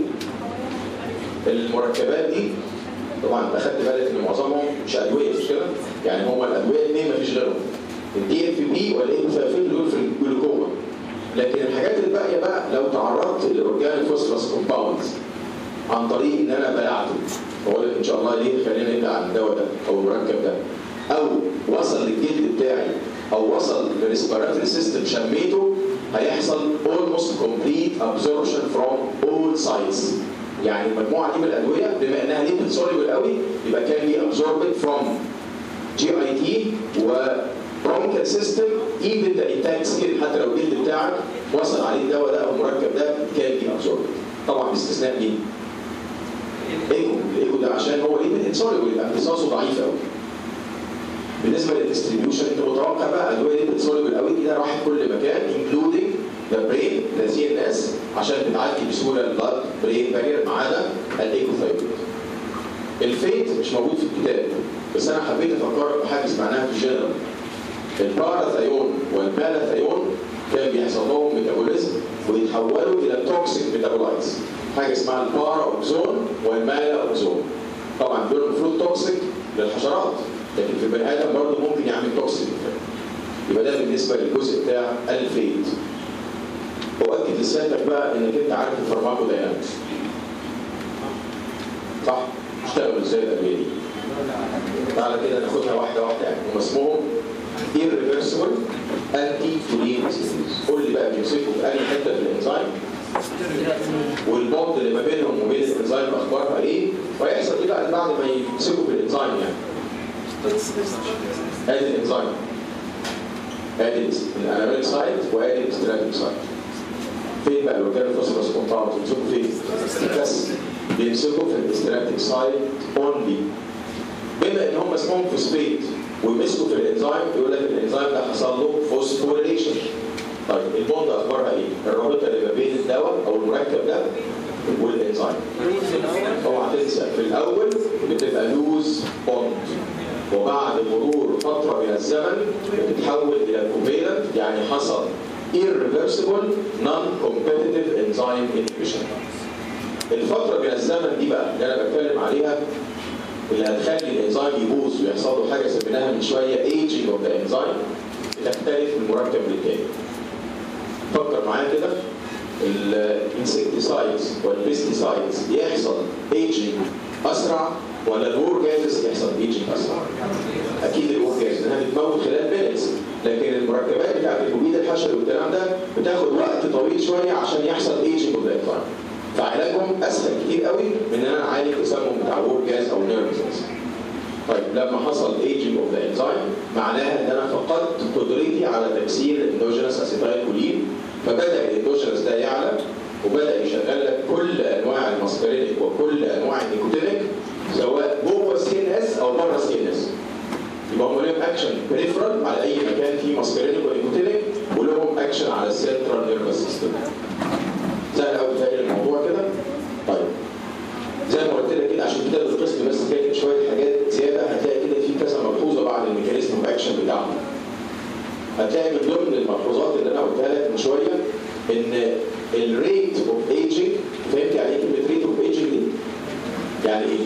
المركبات دي طبعا انت اخدت بالك ان معظمهم مش ادويه مش كده؟ يعني هم الادويه اثنين ما فيش غيرهم الدي اف بي والايبوفافين دول في الجلوكوما لكن الحاجات الباقيه بقى لو تعرضت للاورجانيك فوسفورس كومباوندز عن طريق ان انا بلعته بقول لك ان شاء الله ليه خلينا نبدا عن الدواء ده او المركب ده او وصل للجلد بتاعي او وصل للريسبيراتوري سيستم شميته هيحصل almost complete absorption from all sides يعني المجموعه دي من الادويه بما انها ليبيد سوليبل قوي يبقى كان بي absorbed from جي اي تي و bronchial system even the intact skin حتى لو الجلد بتاعك وصل عليه الدواء ده او المركب ده كان بي absorbed طبعا باستثناء مين؟ الايكو الايكو ده عشان هو ليبيد انسوليبل يبقى امتصاصه ضعيف قوي بالنسبه للديستريبيوشن انت متوقع بقى ادويه ليبيد سوليبل قوي كده راحت كل مكان انكلودنج ذا برين ذا سي ان اس عشان بتعدي بسهوله البلاد برين بارير ما عدا الايكوثايرويد الفيت مش موجود في الكتاب بس انا حبيت افكرك بحاجه سمعناها في الجنرال الباراثايون والمالاثايون كان بيحصل لهم ميتابوليزم ويتحولوا الى توكسيك ميتابولايتس حاجه اسمها البارا اوكزون والمالا اوكزون طبعا دول المفروض توكسيك للحشرات لكن في البني ادم برضه ممكن يعمل توكسيك يبقى ده بالنسبه للجزء بتاع الفيت واكد لسيادتك بقى انك انت عارف الفارماكو داينامكس صح؟ اشتغلوا ازاي الادويه دي؟ تعالى كده ناخدها واحده واحده يعني هم اسمهم irreversible anti fluid قول لي بقى بيمسكوا في اي حته في الانزيم والبوند اللي ما بينهم وبين الانزيم اخبارها ايه ويحصل ايه بقى بعد ما يمسكوا في الانزيم يعني ادي الانزيم ادي الانابيل سايت وادي الاستراتيك سايت فين بقى الاورجانيك فوسفورس كومباوند بيمسكوا فين؟ بس بيمسكوا في الاستراتيك سايت اونلي بما ان هم اسمهم فوسفيت ويمسكوا في الانزيم يقول لك الانزيم ده حصل له فوسفوريليشن طيب البوند اخبارها ايه؟ الرابطه اللي ما بين الدواء او المركب ده والانزيم اوعى تنسى في الاول بتبقى لوز بوند وبعد مرور فتره من الزمن بتتحول الى كوفيلنت يعني حصل irreversible non-competitive enzyme inhibition الفتره من الزمن دي بقى اللي انا بتكلم عليها اللي هتخلي الانزيم يبوظ ويحصل له حاجه سميناها من شويه aging of the enzyme بتختلف من مركب للتاني. فكر معايا كده الانسكتيسايدز والبيستيسايدز يحصل aging اسرع ولا الور جازز يحصل aging اسرع؟ اكيد الور جازز لانها بتموت خلال مينتس لكن المركبات بتاعت المبيد الحشري والكلام ده بتاخد وقت طويل شويه عشان يحصل aging of the enzyme. فعلاجهم اسهل كتير قوي من ان انا اعالج تسمم بتاع وور جاز او نيرفز طيب لما حصل ايجنج اوف ذا انزيم معناها ان انا فقدت قدرتي على تكسير الاندوجينس اسيتايل كولين فبدا الاندوجينس ده يعلى وبدا يشغل لك كل انواع الماسكارينيك وكل انواع النيكوتينيك سواء جوه السي ان اس او بره السي ان اس يبقى هم لهم اكشن بريفرال على اي مكان فيه ماسكارينيك ونيكوتينيك ولهم اكشن على السنترال نيرفس سيستم سهل قوي تهيئ الموضوع كده طيب زي ما قلت لك كده عشان كتاب القسم بس كاتب شويه حاجات زياده هتلاقي كده في كذا ملحوظه بعد الميكانيزم اوف اكشن بتاعهم هتلاقي من ضمن الملحوظات اللي انا قلتها لك من شويه ان الريت اوف ايجنج فهمت يعني ايه كلمه ريت اوف ايجنج دي؟ يعني ايه؟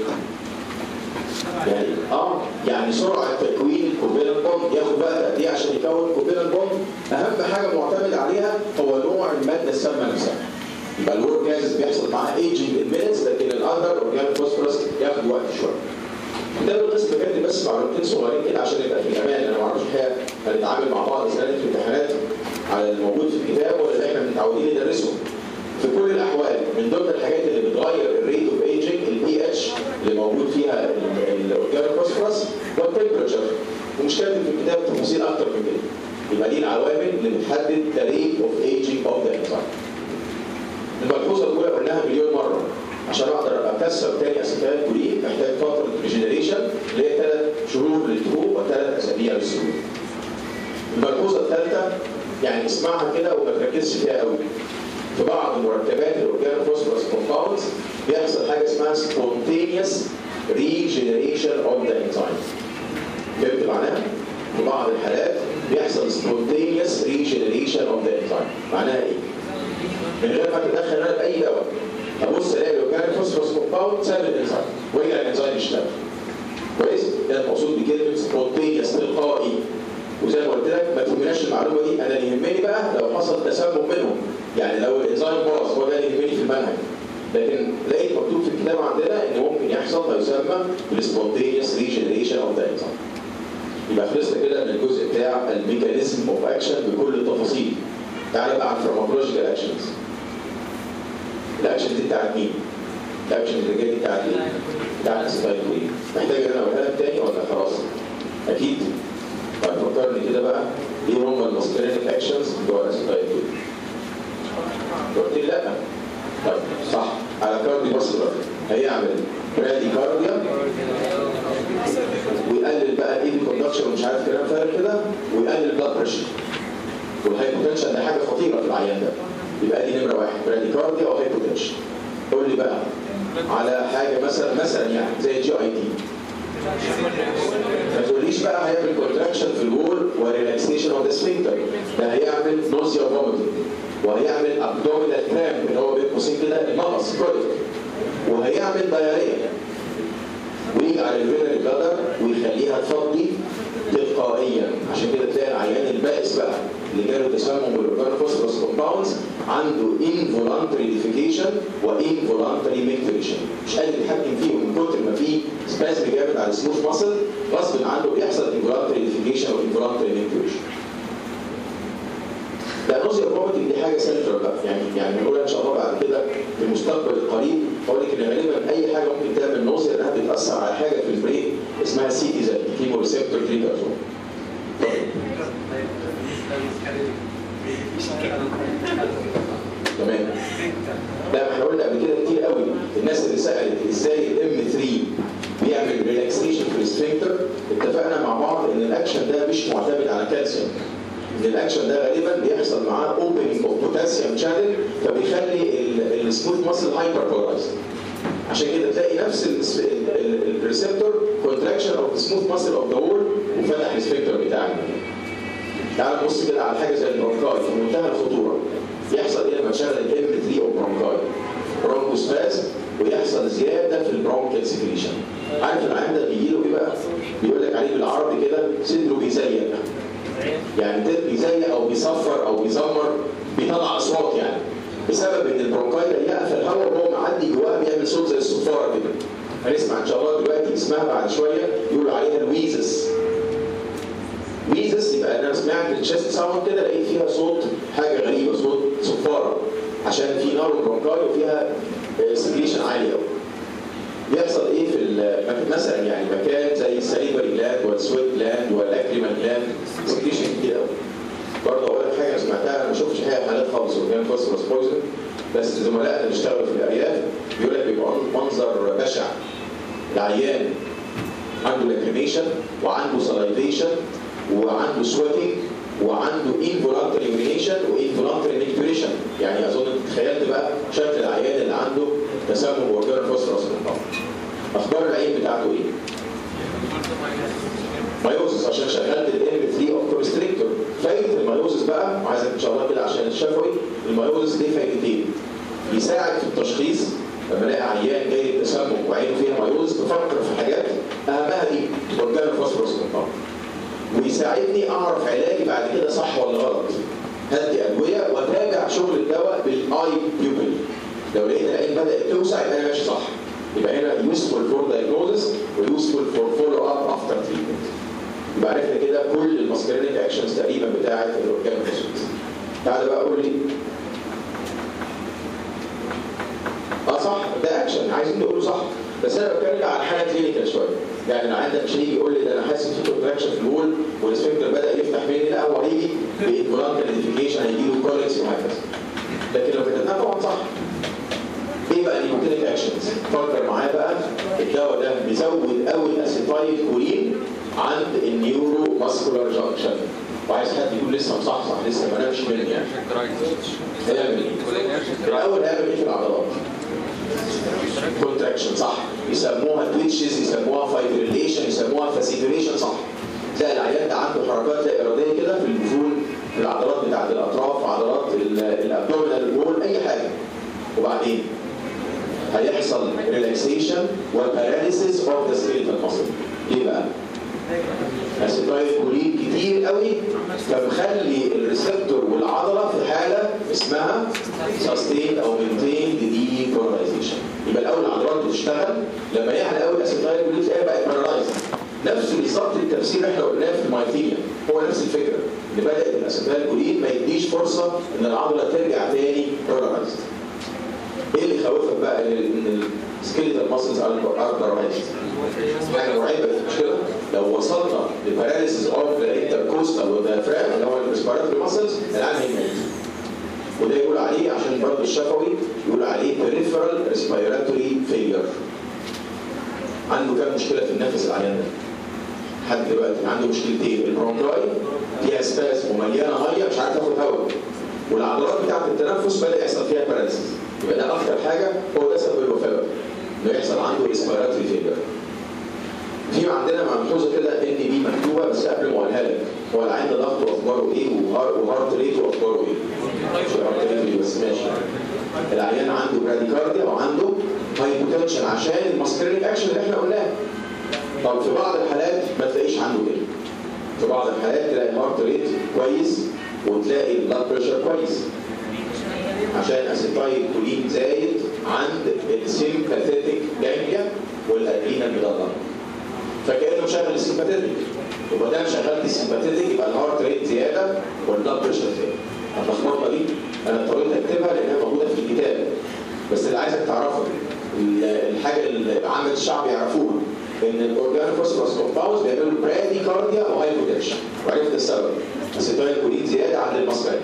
يعني اه يعني سرعه تكوين كوفيلنت بوند ياخد وقت قد ايه عشان يكون كوفيلنت بوند اهم حاجه معتمد عليها هو نوع الماده السامه نفسها يبقى الور جاز بيحصل معاها ايجنج ان مينتس لكن الاذر اورجانيك فوسفورس ياخد وقت شويه. ده القسم كاتب بس معلومتين صغيرين كده عشان يبقى في امان انا ما هنتعامل مع بعض السنه دي في الامتحانات على الموجود في الكتاب ولا اللي احنا متعودين ندرسه في كل الاحوال من ضمن الحاجات اللي بتغير الريت اوف ايجنج البي اتش اللي موجود فيها الاورجانيك فوسفورس والتمبرتشر ومش كاتب في الكتاب تفاصيل اكتر من كده يبقى دي العوامل اللي بتحدد ذا ريت اوف ايجنج اوف ذا انزيم الملحوظه الاولى قلناها مليون مره عشان اقدر اكسر تاني اسيتال كولين محتاج فتره ريجنريشن اللي هي ثلاث شهور للتروب وثلاث اسابيع للسلوك. الملحوظه الثالثه يعني اسمعها كده وما تركزش فيها قوي. في بعض مركبات الاورجانو فوسفورس كومباوندز بيحصل حاجه اسمها spontaneous regeneration of the enzyme. فهمت معناها؟ في بعض الحالات بيحصل spontaneous regeneration of the enzyme. معناها ايه؟ من غير ما تتدخل انا باي دواء ابص الاقي لو كان فوسفورس كومباوند ساب الانزيم ويرجع الانزيم يشتغل كويس ده المقصود بكلمه سبونتينيوس تلقائي وزي ما قلت لك ما تهمناش المعلومه دي انا اللي يهمني بقى لو حصل تسمم منهم يعني لو الانزيم باظ هو ده اللي يهمني في المنهج لكن لقيت مكتوب في الكتاب عندنا ان ممكن يحصل ما يسمى بالسبونتينيوس ريجنريشن اوف ذا انزيم يبقى خلصنا كده من الجزء بتاع الميكانيزم اوف اكشن بكل التفاصيل تعالى بقى على الفارماكولوجيكال اكشنز الاكشن دي بتاعت مين؟ الاكشن اللي جاي دي بتاعت مين؟ بتاع الاسيتايلكولين محتاج ان انا اقولها لك تاني ولا خلاص؟ اكيد طيب فكرني كده بقى ايه هم الماسكرينيك اكشنز بتوع الاسيتايلكولين؟ قلت لي لا طيب صح على كاردي باسلر هيعمل برادي كارديا ويقلل بقى ايه الكوندكشن ومش عارف كلام فارغ كده ويقلل البلاد بريشر والهايبوتنشن ده حاجه خطيره في العيان ده يبقى دي نمره واحد براديكارديا او هايبوتنشن قول لي بقى على حاجه مثلا مثلا يعني زي جي اي تي ما تقوليش بقى هيعمل كونتراكشن في الوول وريلاكسيشن اوف ذا سفنكتر ده هيعمل نوزيا فوميتنج وهيعمل ابدومينال كرامب اللي هو بين قوسين كده نقص كوليك وهيعمل دايريا ويجي على الفينري بلادر ويخليها تفضي تلقائيا عشان كده تلاقي العيان البائس بقى اللي جاله تسمم بالاورجانو فوسفورس كومباوندز عنده انفولانتري ديفيكيشن وانفولانتري ميكتريشن مش قادر يتحكم فيه من كتر ما في سبازم جامد على السموث ماسل غصب عنه بيحصل انفولانتري ديفيكيشن وانفولانتري ميكتريشن لا نوزيا فوميتنج دي حاجه سنترال بقى يعني يعني بنقولها ان شاء الله بعد كده في المستقبل القريب اقول لك ان غالبا اي حاجه ممكن تعمل نوزيا انها بتاثر على حاجه في البرين اسمها سي تي زي كيمو ريسبتور تريجرز تمام لا احنا قلنا قبل كده كتير قوي الناس اللي سالت ازاي الام 3 بيعمل ريلاكسيشن في السفنكتر اتفقنا مع بعض ان الاكشن ده مش معتمد على كالسيوم ان الاكشن ده غالبا بيحصل معاه اوبننج اوف بوتاسيوم شانل فبيخلي السموث ماسل هايبر بولارايزد عشان كده تلاقي نفس الريسبتور كونتراكشن اوف سموث ماسل اوف ذا وول وفتح السبيكتر بتاعنا تعال نبص كده على حاجه زي البرونكاي في منتهى الخطوره يحصل ايه لما تشغل الام 3 او برونكاي برونكوسباز ويحصل زياده في البرونكيال سكريشن عارف العيان ده بيجي له ايه بقى؟ بيقول لك عليه بالعربي كده صدره بيزيق يعني ده بيزيق او بيصفر او بيزمر بيطلع اصوات يعني بسبب ان البرونكاي ضيقه فالهواء وهو معدي جواه بيعمل صوت زي الصفاره كده هنسمع ان شاء الله دلوقتي اسمها بعد شويه يقولوا عليها الويزس ويزس يبقى انا سمعت الشيست ساوند كده لقيت فيها صوت حاجه غريبه صوت صفاره عشان في نار برونكاي وفيها سكريشن عالي قوي بيحصل ايه في مثلا يعني مكان زي السليبري جلاند والسويت جلاند والاكريمال جلاند سكريشن كتير قوي برضه اقول لك حاجه سمعتها انا ما شفتش حاجه حالات خالص وكان فوسفورس بويزن بس زملائنا اللي اشتغلوا في الارياف بيقول لك بيبقى منظر بشع العيان عنده لاكريميشن وعنده سلايفيشن وعنده سويتنج وعنده انفولانتري يورينيشن وانفولانتري نيكتوريشن يعني اظن انت تخيلت بقى شكل العيان اللي عنده تسمم اورجان فوسفورس كومباوند اخبار العين بتاعته ايه؟ مايوزس عشان شغلت الام 3 اوف كونستريكتور فايده المايوزس بقى وعايزك ان شاء الله كده عشان الشفوي المايوزس ليه فايدتين بيساعد في التشخيص لما الاقي عيان جاي تسمم وعينه فيها مايوزس بفكر في حاجات اهمها دي اورجان فوسفورس كومباوند ويساعدني اعرف علاجي بعد كده صح ولا غلط هدي ادويه واتابع شغل الدواء بالاي بيوبل لو لقيت العين بدات توسع يبقى انا ماشي صح يبقى هنا يوسفول فور دايجنوزس ويوسفول فور فولو اب افتر تريتمنت يبقى عرفنا كده كل الماسكرينيك اكشنز تقريبا بتاعه الاورجانيك تعالى بقى قول لي اه صح ده اكشن عايزين نقوله صح بس انا بتكلم على حاجه كلينيكال شويه يعني انا عندك مش هيجي يقول لي ده انا حاسس في كونتراكشن في الوول والسفنكتر بدا يفتح مني لا هو هيجي بانفولانت ايدنتيفيكيشن هيجي له كوليكس وهكذا لكن لو كتبناها طبعا صح ايه بقى النيوتينيك اكشنز؟ فكر معايا بقى الدواء ده بيزود قوي الاسيتايل كولين عند النيورو ماسكولار جانكشن وعايز حد يكون لسه مصحصح لسه ما نامش مني يعني هيعمل ايه؟ الاول هيعمل ايه في العضلات؟ كونتراكشن صح يسموها تويتشز يسموها فايبريليشن يسموها فاسيكوليشن صح تلاقي العيان ده عنده حركات لا اراديه كده في الجفون في العضلات بتاعت الاطراف عضلات الابدومينال وول اي حاجه وبعدين هيحصل ريلاكسيشن وباراليسيس اوف ذا سكيلتال ماسل ليه بقى؟ اسيتايل كولين كتير قوي فمخلي الريسبتور والعضله في حاله اسمها سستين او مينتين دي بولاريزيشن يبقى الاول العضلات بتشتغل لما يعلى قوي الاسيتايل كولين تلاقيها بقت بارالايز نفس بالظبط التفسير اللي احنا قلناه في المايثيليا هو نفس الفكره ان بدات الاسيتايل كولين ما يديش فرصه ان العضله ترجع تاني بارالايز ايه اللي يخوفك بقى ان السكيلتال ماسلز ار بارالايز حاجه مرعبه مش كده؟ لو وصلنا لباراليسيس اوف الانتركوستال والديافرام اللي هو الريسبيراتوري ماسلز العيان هيموت وده يقول عليه عشان برضه الشفوي يقول عليه peripheral respiratory failure عنده كام مشكله في النفس العيان ده؟ لحد دلوقتي عنده مشكلتين البرونكاي فيها سباس ومليانه ميه مش عارف تاخد هواء والعضلات بتاعت التنفس بدا يحصل فيها باراليسيس يبقى ده اكتر حاجه هو ده سبب الوفاه انه يحصل عنده ريسبيراتوري فيلير في عندنا ملحوظه كده ان دي مكتوبه بس قبل ما اقولها لك هو العين ده ضغطه اخباره ايه وهارت ريته اخباره ايه؟ مش هارت ريته بس ماشي العيان عنده براديكارديا وعنده هايبوتنشن عشان الماسكرينيك اكشن اللي احنا قلناه طب في بعض الحالات ما تلاقيش عنده كده في بعض الحالات تلاقي الهارت ريت كويس وتلاقي البلاد بريشر كويس عشان اسيتايل كولين زايد عند السيمباثيتك جانجليا والادرينال ميدالار فكانه مشغل السيمباثيتك يبقى ده شغلت السيمباثيتك يبقى الهارت ريت زياده والبلاد بريشر زياده اللخبطه دي انا اضطريت اكتبها لانها موجوده في الكتاب بس اللي عايزك تعرفها الحاجه اللي عامه الشعب يعرفوها ان الاورجانوفوسفورس كومباوندز بيعملوا برادي كارديا او هايبوتنشن وعرفت السبب اسيتايل كولين زياده عند المسكرين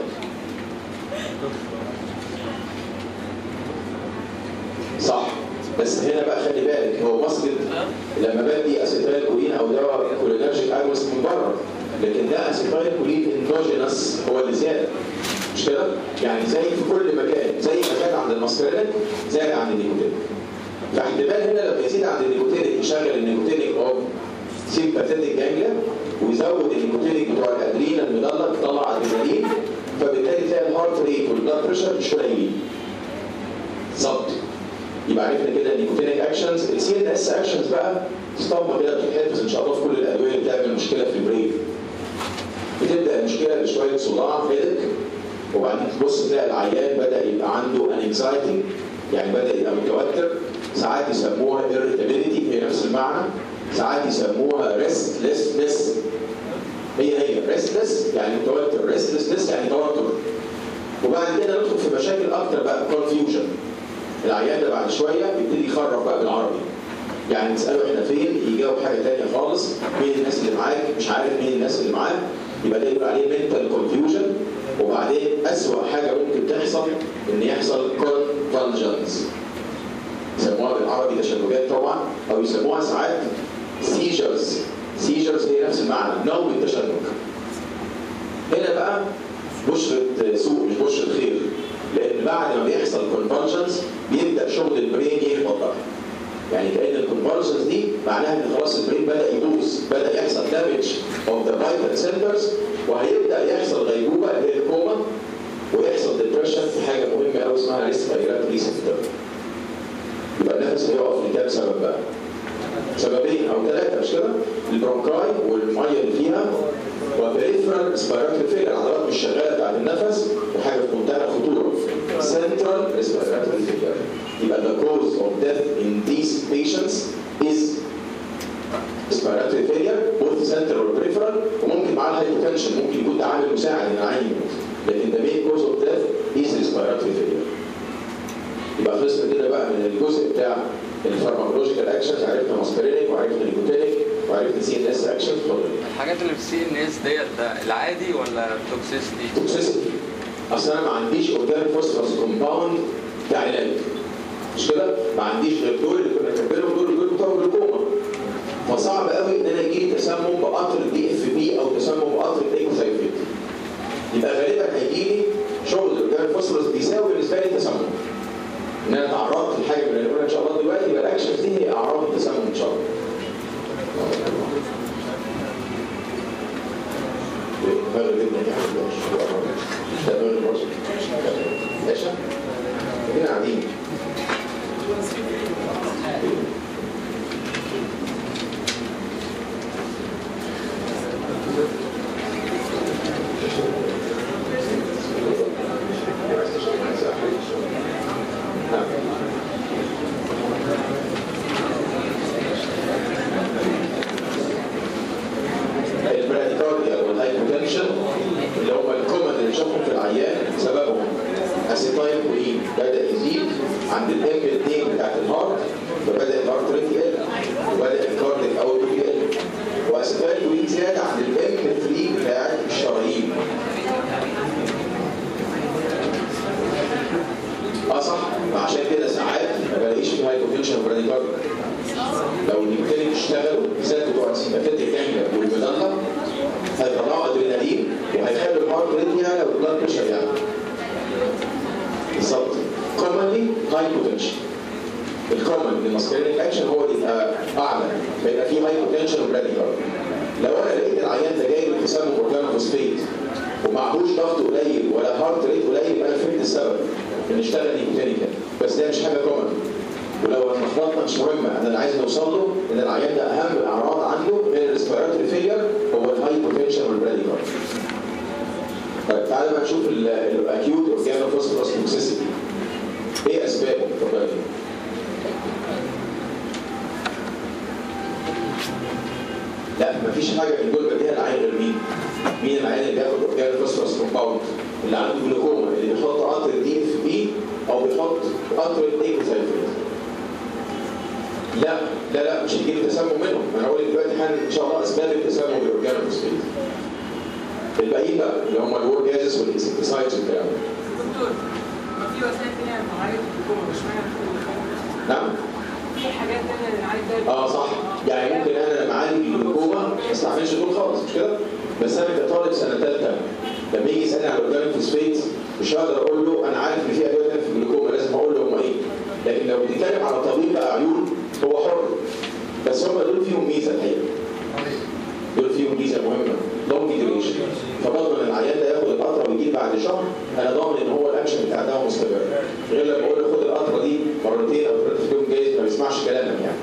صح بس هنا بقى خلي بالك هو مسجد لما بدي اسيتايل كولين او دواء كولينرجيك اجونست من بره لكن ده اسيتايل كولين اندوجينس هو اللي زياده مش كده؟ يعني زي في كل مكان زي ما كان عند المسكرين زاد عند النيكوتين فاحتمال هنا لما يزيد عند النيكوتينيك يشغل النيكوتينيك اوف سيمباثيتك جانجليا ويزود النيكوتينيك بتوع الادرينال المدلل يطلع ادرينالين فبالتالي تلاقي الهارت ريت والبلاد بريشر مش قليلين بالظبط يبقى عرفنا كده النيكوتينيك اكشنز السي ان اس اكشنز بقى اسطمبه كده بتتحفظ ان شاء الله في كل الادويه اللي بتعمل مشكله في البرين بتبدا المشكله بشويه صداع هيدك وبعدين تبص تلاقي العيان بدا يبقى عنده انكزايتي يعني بدا يبقى متوتر ساعات يسموها irritability هي نفس المعنى ساعات يسموها restlessness هي هي restless يعني متوتر restlessness يعني توتر وبعد كده ندخل في مشاكل اكتر بقى confusion العيان ده بعد شويه يبتدي يخرف بقى بالعربي يعني تساله احنا فين يجاوب حاجه ثانيه خالص مين الناس اللي معاك مش عارف مين الناس اللي معاك يبقى ده يقول عليه mental confusion وبعدين اسوأ حاجه ممكن تحصل ان يحصل convulsions يسموها بالعربي تشنجات طبعا او يسموها ساعات سيجرز سيجرز هي نفس المعنى نوم التشنج هنا بقى بشرة سوء مش بشرة خير لان بعد ما بيحصل كونفرجنز بيبدا شغل البرين يهبط بقى يعني كان الكونفرجنز دي معناها ان خلاص البرين بدا يبوظ بدا يحصل دامج اوف ذا فايتال سنترز وهيبدا يحصل غيبوبه اللي هي الكوما ويحصل ديبرشن في حاجه مهمه قوي اسمها ريسبيراتوري سنتر يبقى النفس هيقف لكام سبب بقى؟ سببين او ثلاثه مش كده؟ البرونكاي والميه اللي فيها وبريفرال ريسبيراتوري فيلر العضلات مش شغاله بتاعت النفس وحاجه في منتهى الخطوره central respiratory failure يبقى the cause of death in these patients is respiratory failure both central or peripheral اه هايبوتنشن ممكن يكون ده عامل مساعد ان العين يموت لكن ده مين كوز اوف ديث از ريسبيراتوري فيلير يبقى خلصنا كده بقى من الجزء بتاع الفارماكولوجيكال اكشنز عرفنا ماسكرينيك وعرفنا نيكوتينيك وعرفنا سي ان اس اكشن اتفضل الحاجات اللي في السي ان اس ديت ده العادي ولا توكسيستي؟ توكسيسيتي اصل انا ما عنديش اورجان فوسفورس كومباوند كعلاج مش كده؟ ما عنديش غير دول اللي كنا كاتبينهم دول دول بتوع الجلوكوما فصعب قوي ان انا يجي لي تسمم بقطر دي اف بي او تسمم بقطر ايكوزايفيت يبقى غالبا هيجي لي شغل الاورجان فوسفورس بيساوي بالنسبه لي تسمم ان انا تعرضت لحاجه من اللي قلنا ان شاء الله دلوقتي يبقى الاكشنز دي هي اعراض التسمم ان شاء الله دماغ جدا يعني مش دماغ الرجل ماشي هنا قاعدين البراديكارديا والهايبوتنشن اللي هم الكومن اللي بنشوفهم في العيان سببهم اسيتايل كولين بدا يزيد عند الام 2 بتاعت الهارت فبدا الهارت ريت يقل وبدا الكارديك اوت يقل واسيتايل كولين زياده عند الام 3 بتاعت الشرايين اه صح عشان كده ساعات ما بلاقيش في هايبوتنشن وبراديكارديا لو النيوكليك اشتغلوا بالذات بتوع السيمباتيك جانجلر والمدلة هيطلعوا ادرينالين وهيخلوا الهارت ريت يعلى والبلاد بريشر يعلى بالظبط كومنلي هايبوتنشن الكومن الماسكرينيك اكشن هو اللي يبقى اعلى فيبقى فيه هايبوتنشن وبراديكارد لو انا لقيت العيان ده جاي من تسمم اورجانوفوسفيت ومعهوش ضغط قليل ولا هارت ريت قليل يبقى انا فهمت السبب ان اشتغل نيكوتينيكال بس ده مش حاجه كومن ولو اتلخبطنا مش مهمه انا اللي عايز نوصل له ان العيان ده اهم الاعراض عنده غير الريسبيراتوري فيلير هو الهايبوتنشن والبراديكارد طيب تعالى بقى نشوف الاكيوت اورجانوفوسفورس توكسيسيتي ايه اسبابه؟ اتفضلي لا مفيش حاجه من دول بديها العين غير مين؟ مين العين اللي بياخد اورجان فوسفورس كومباوند؟ اللي عنده جلوكوما اللي بيحط قطر دي اف بي او بيحط قطر ايكوزايفيت لا لا لا مش هيجيله تسمم منهم انا هقول لك دلوقتي حالا ان شاء الله اسباب التسمم بالاورجان فوسفيت الباقيين بقى اللي هم الور جازز والانسكتسايدز والكلام ده دكتور ما في وسائل تانية لمعالجة الجلوكوما مش معنى الجلوكوما نعم في حاجات تانية للعالج ده اه صح يعني ممكن انا لما اعالج الجلوكوما ما استعملش دول خالص مش كده؟ بس انا كطالب سنه ثالثه لما يجي يسالني على الاورجانيك فوسفيت مش هقدر اقول له انا عارف ان في ادويه تانية في الجلوكوما لازم اقول له هم ايه لكن لو بنتكلم على طبيب بقى عيون هو حر بس هم دول فيهم ميزه الحقيقه دول فيهم ميزه مهمه لونج ديوريشن فبضمن العيان ده ياخد القطره ويجيب بعد شهر انا ضامن ان هو الاكشن بتاع ده مستمر غير لما اقول له خد القطره دي مرتين او ثلاثه في اليوم جايز ما بيسمعش كلامك يعني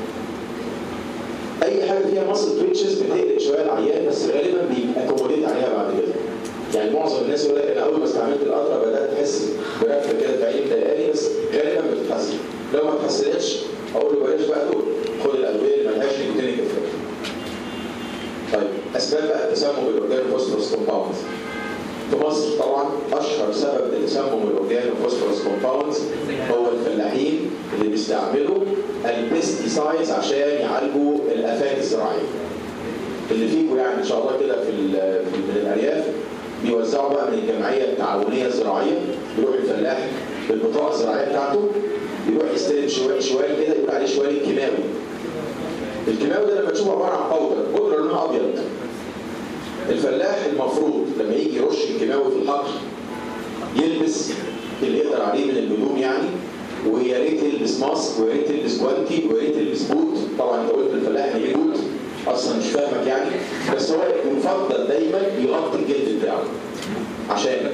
اي حاجه فيها مصل تويتشز بتقلق شويه العيان بس غالبا بيأكوموديت عليها بعد كده يعني معظم الناس يقول لك انا اول ما استعملت القطره بدات احس برفه كده في عيني مضايقاني بس غالبا بتتحسن لو ما اتحسنتش اقول له بلاش بقى دول خد الادويه اللي مالهاش نيكوتينيك افكت طيب اسباب بقى التسمم بالاورجان فوسفورس كومباوندز في مصر طبعا اشهر سبب لتسمم الاورجان فوسفورس كومباوندز هو الفلاحين اللي بيستعملوا البيستيسايدز عشان يعالجوا الافات الزراعيه اللي فيكم يعني ان شاء الله كده في ال- في من الارياف بيوزعوا بقى من الجمعيه التعاونيه الزراعيه يروح الفلاح بالبطاقه الزراعيه بتاعته يروح يستلم شوال شوال كده يقول عليه شوال الكيماوي الكيماوي ده لما تشوفه عباره عن باودر بودره لونها ابيض الفلاح المفروض لما يجي يرش الكيماوي في الحقل يلبس اللي يقدر عليه من الهدوم يعني ويا ريت يلبس ماسك ويا ريت يلبس جوانتي ويا ريت يلبس بوت طبعا انت قلت للفلاح يعني ايه بوت اصلا مش فاهمك يعني بس هو يفضل دايما يغطي الجلد بتاعه عشان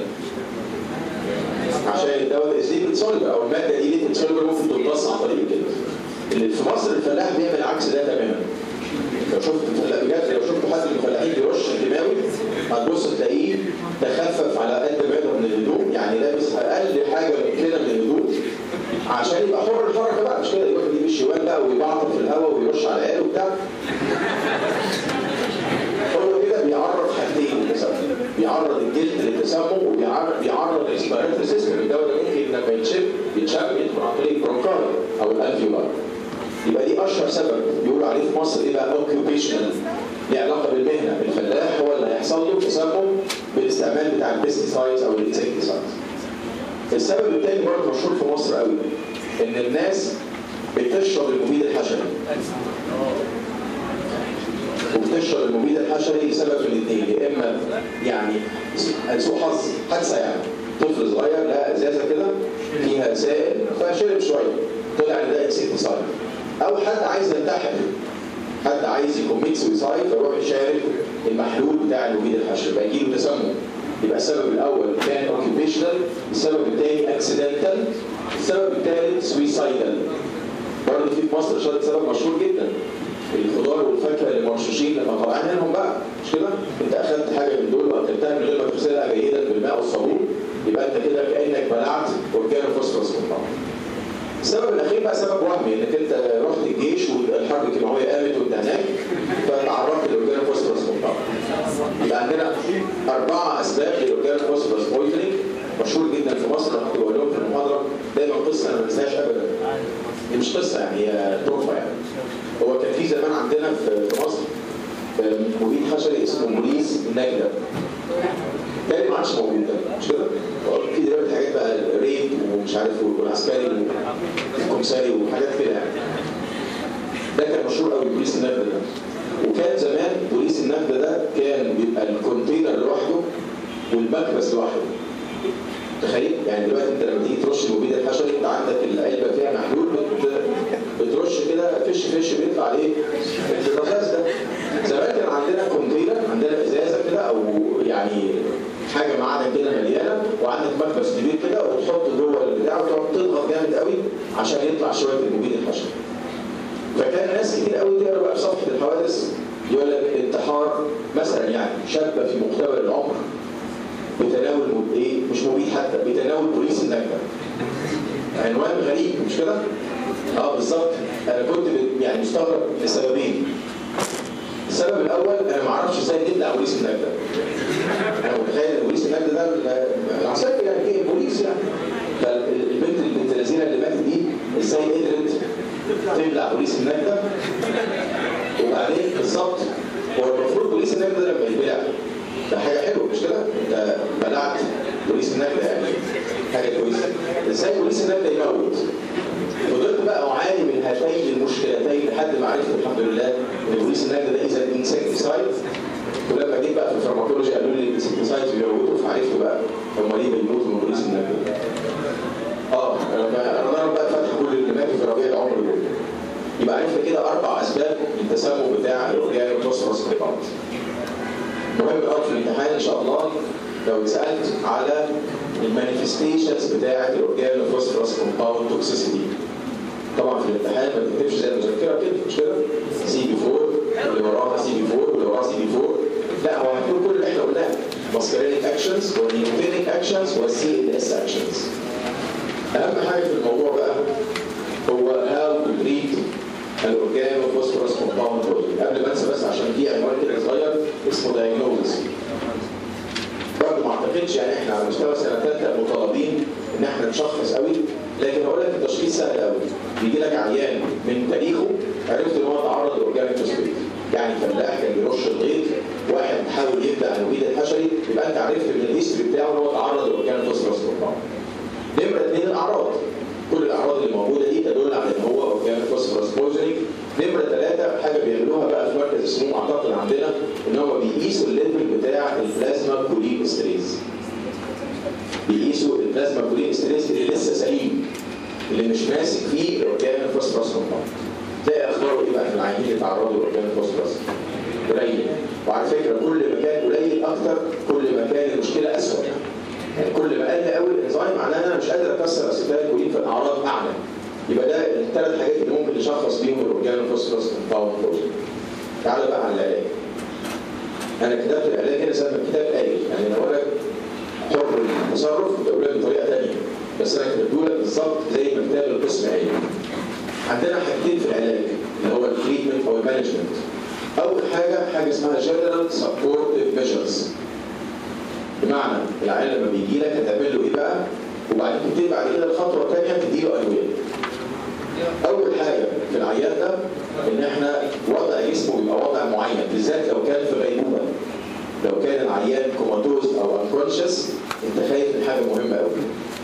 عشان الدواء الزيت سوليبل او الماده دي ليت سوليبل ممكن تمتص عن طريق الجلد اللي في مصر الفلاح بيعمل عكس ده تماما لو شفت الفلاح بجد لو شفت حد من الفلاحين بيرش كيماوي هتبص تلاقيه تخفف على قد ما يقدر من الهدوم يعني لابس اقل حاجه ممكنه من الهدوم عشان يبقى حر الحركه بقى مش كده يروح يجيب الشوال بقى ويبعطر في الهواء ويرش على العيال وبتاع هو كده بيعرف بيعرض الجلد للتسمم وبيعرض بيعرض الريسبيراتوري سيستم الدواء ده ممكن لما يتشم يتشم يدخل عن طريق البرونكاي او الالفيولار يبقى دي اشهر سبب بيقولوا عليه في مصر ايه بقى اوكيوبيشنال ليه علاقه بالمهنه الفلاح هو اللي هيحصل له تسمم بالاستعمال بتاع البيستيسايدز او الانسكتيسايدز السبب الثاني برضه مشهور في مصر قوي ان الناس بتشرب المبيد الحشري وبتشرب المبيد الحشري لسبب من الاثنين يا اما يعني سوء حظ حادثه يعني طفل صغير لقى ازازه كده فيها سائل فشرب شويه طلع ان ده انسكتيسايد او حد عايز ينتحر حد عايز يكوميت سويسايد فيروح يشارب المحلول بتاع المبيد الحشري يبقى يجيله تسمم يبقى السبب الاول كان اوكيبيشنال السبب الثاني اكسيدنتال السبب الثالث سويسايدال برضه في في مصر شرط سبب مشهور جدا الخضار والفاكهه اللي مرشوشين لما طلعنا منهم بقى مش كده؟ انت اخذت حاجه من دول واكلتها من غير ما تغسلها جيدا بالماء والصابون يبقى انت كده كانك بلعت اورجانو فوسفورس من بعض. السبب الاخير بقى سبب وهمي انك انت رحت الجيش والحرب الكيماويه قامت وانت هناك فتعرضت للاورجانو فوسفورس من بعض. يبقى عندنا اربعه اسباب للاورجانو فوسفورس بويزنينج مشهور جدا في مصر انا كنت بقول لهم في المحاضره دايما قصه انا ما بنساهاش ابدا. دي مش قصه يعني هي تحفه يعني. هو كان في زمان عندنا في في مصر آه، مبيد حشري اسمه موليس النجده. تاني ما عادش موجود ده مش كده؟ هو في دلوقتي حاجات بقى ريد ومش عارف والعسكري والكمساري وحاجات كده يعني. ده كان مشهور قوي بوليس النجده ده. وكان زمان بوليس النجده ده كان بيبقى الكونتينر لوحده والمكبس لوحده. تخيل يعني دلوقتي انت لما تيجي ترش المبيد الحشري انت عندك العلبه فيها محلول بت- بترش كده فش فش بيطلع ايه؟ الرذاذ ده. زمان كان عندنا كونتينر عندنا ازازه كده او يعني حاجه معدن كده مليانه وعندك مكبس كبير كده وتحط جوه البتاع وتقعد تضغط جامد قوي عشان يطلع شويه المبيد الحشري. فكان ناس كتير قوي تقرا بقى في صفحه الحوادث يقول لك انتحار مثلا يعني شابه في مقتبل العمر بتناول مب- ايه مش مبيد حتى بتناول بوليس النجده عنوان غريب مش كده؟ اه بالظبط انا كنت ب- يعني مستغرب لسببين السبب الاول انا ما اعرفش ازاي نبدا بوليس النجده انا متخيل ان بوليس النجده ده ال- العساكر يعني ايه بوليس يعني فالبنت البنت اللذينه اللي ماتت دي ازاي قدرت تبلع بوليس النجده وبعدين بالظبط هو المفروض بوليس النجده ده لما يتبلع ده حاجه حلوه مش كده؟ انت بلعت بوليس النجده يعني حاجه كويسه ازاي بوليس النجده يموت؟ فضلت بقى اعاني من هاتين المشكلتين لحد ما عرفت الحمد لله ان بوليس النجده ده اذا انسكتيسايد ولما جيت بقى في الفارماكولوجي قالوا لي الانسكتيسايد بيموتوا فعرفت بقى هم ليه بيموتوا من بوليس النجده اه انا انا بقى فاتح كل اللي ماتوا في ربيع العمر دول يبقى عرفنا كده اربع اسباب للتسمم بتاع الاورجانيك فوسفورس كومباوند مهم قوي في الامتحان ان شاء الله لو اتسالت على المانيفستيشنز بتاعه الاورجانو فوسفورس كومباوند توكسيسيتي طبعا في الامتحان ما تكتبش زي المذكره كده مش كده سي بي 4 واللي وراها سي بي 4 واللي وراها سي بي 4 لا هو هتقول كل اللي احنا قلناه ماسكرينيك اكشنز والنيوتينيك اكشنز والسي ال اس اكشنز اهم حاجه في الموضوع بقى هو هاو تو تريت الاورجانو فوسفورس كومباوند قبل ما انسى بس عشان في عنوان كده صغير اسمه دايجنوز برضه ما اعتقدش يعني احنا على مستوى سنه ثالثه مطالبين ان احنا نشخص قوي لكن هقول لك التشخيص سهل قوي بيجي لك عيان من تاريخه عرفت ان هو تعرض لاورجانيك فوسفيت يعني فلاح كان بيرش الغيط واحد حاول يبدا المبيد الحشري يبقى انت عرفت من الهيستوري بتاعه ان هو تعرض لاورجانيك فوسفورس كومباوند نمره اثنين الاعراض كل الاعراض اللي موجوده دي تدل على ان هو اورجانيك فوسفورس بويزنينج نمره ثلاثه حاجه بيعملوها بقى في مركز السموم اعتقد عندنا ان هم بيقيسوا الليفل بتاع البلازما كولين استريز بيقيسوا البلازما كولين استريز اللي لسه سليم اللي مش ماسك فيه الاورجانيك فوسفورس كومباوند تلاقي اخباره ايه بقى في العيانين اللي تعرضوا لاورجانيك فوسفورس قليل وعلى فكره كل ما كان قليل اكتر كل ما كان المشكله اسوء يعني كل ما قل قوي الانزيم معناه ان انا مش قادر اكسر اسيتال كولين في الاعراض اعلى يبقى ده الثلاث حاجات اللي ممكن نشخص بيهم الاورجانو فوسفورس كومباوند بروتين تعالى بقى على العلاج انا كتبت العلاج هنا زي ما الكتاب قايل يعني انا بقول لك حر التصرف بقول لك بطريقه ثانيه بس انا كتبته لك بالظبط زي ما كتاب القسم قايل عندنا حاجتين في العلاج اللي هو التريتمنت او المانجمنت اول حاجه حاجه اسمها جنرال سبورتيف ميجرز بمعنى العيان لما بيجي لك هتعمل له ايه بقى وبعدين تبتدي بعد كده الخطوه الثانيه تديله ادويه اول حاجه في العيان ده ان احنا وضع جسمه يبقى وضع معين بالذات لو كان في غيبوبه لو كان العيان كوماتوز او انكونشس انت خايف من حاجه مهمه قوي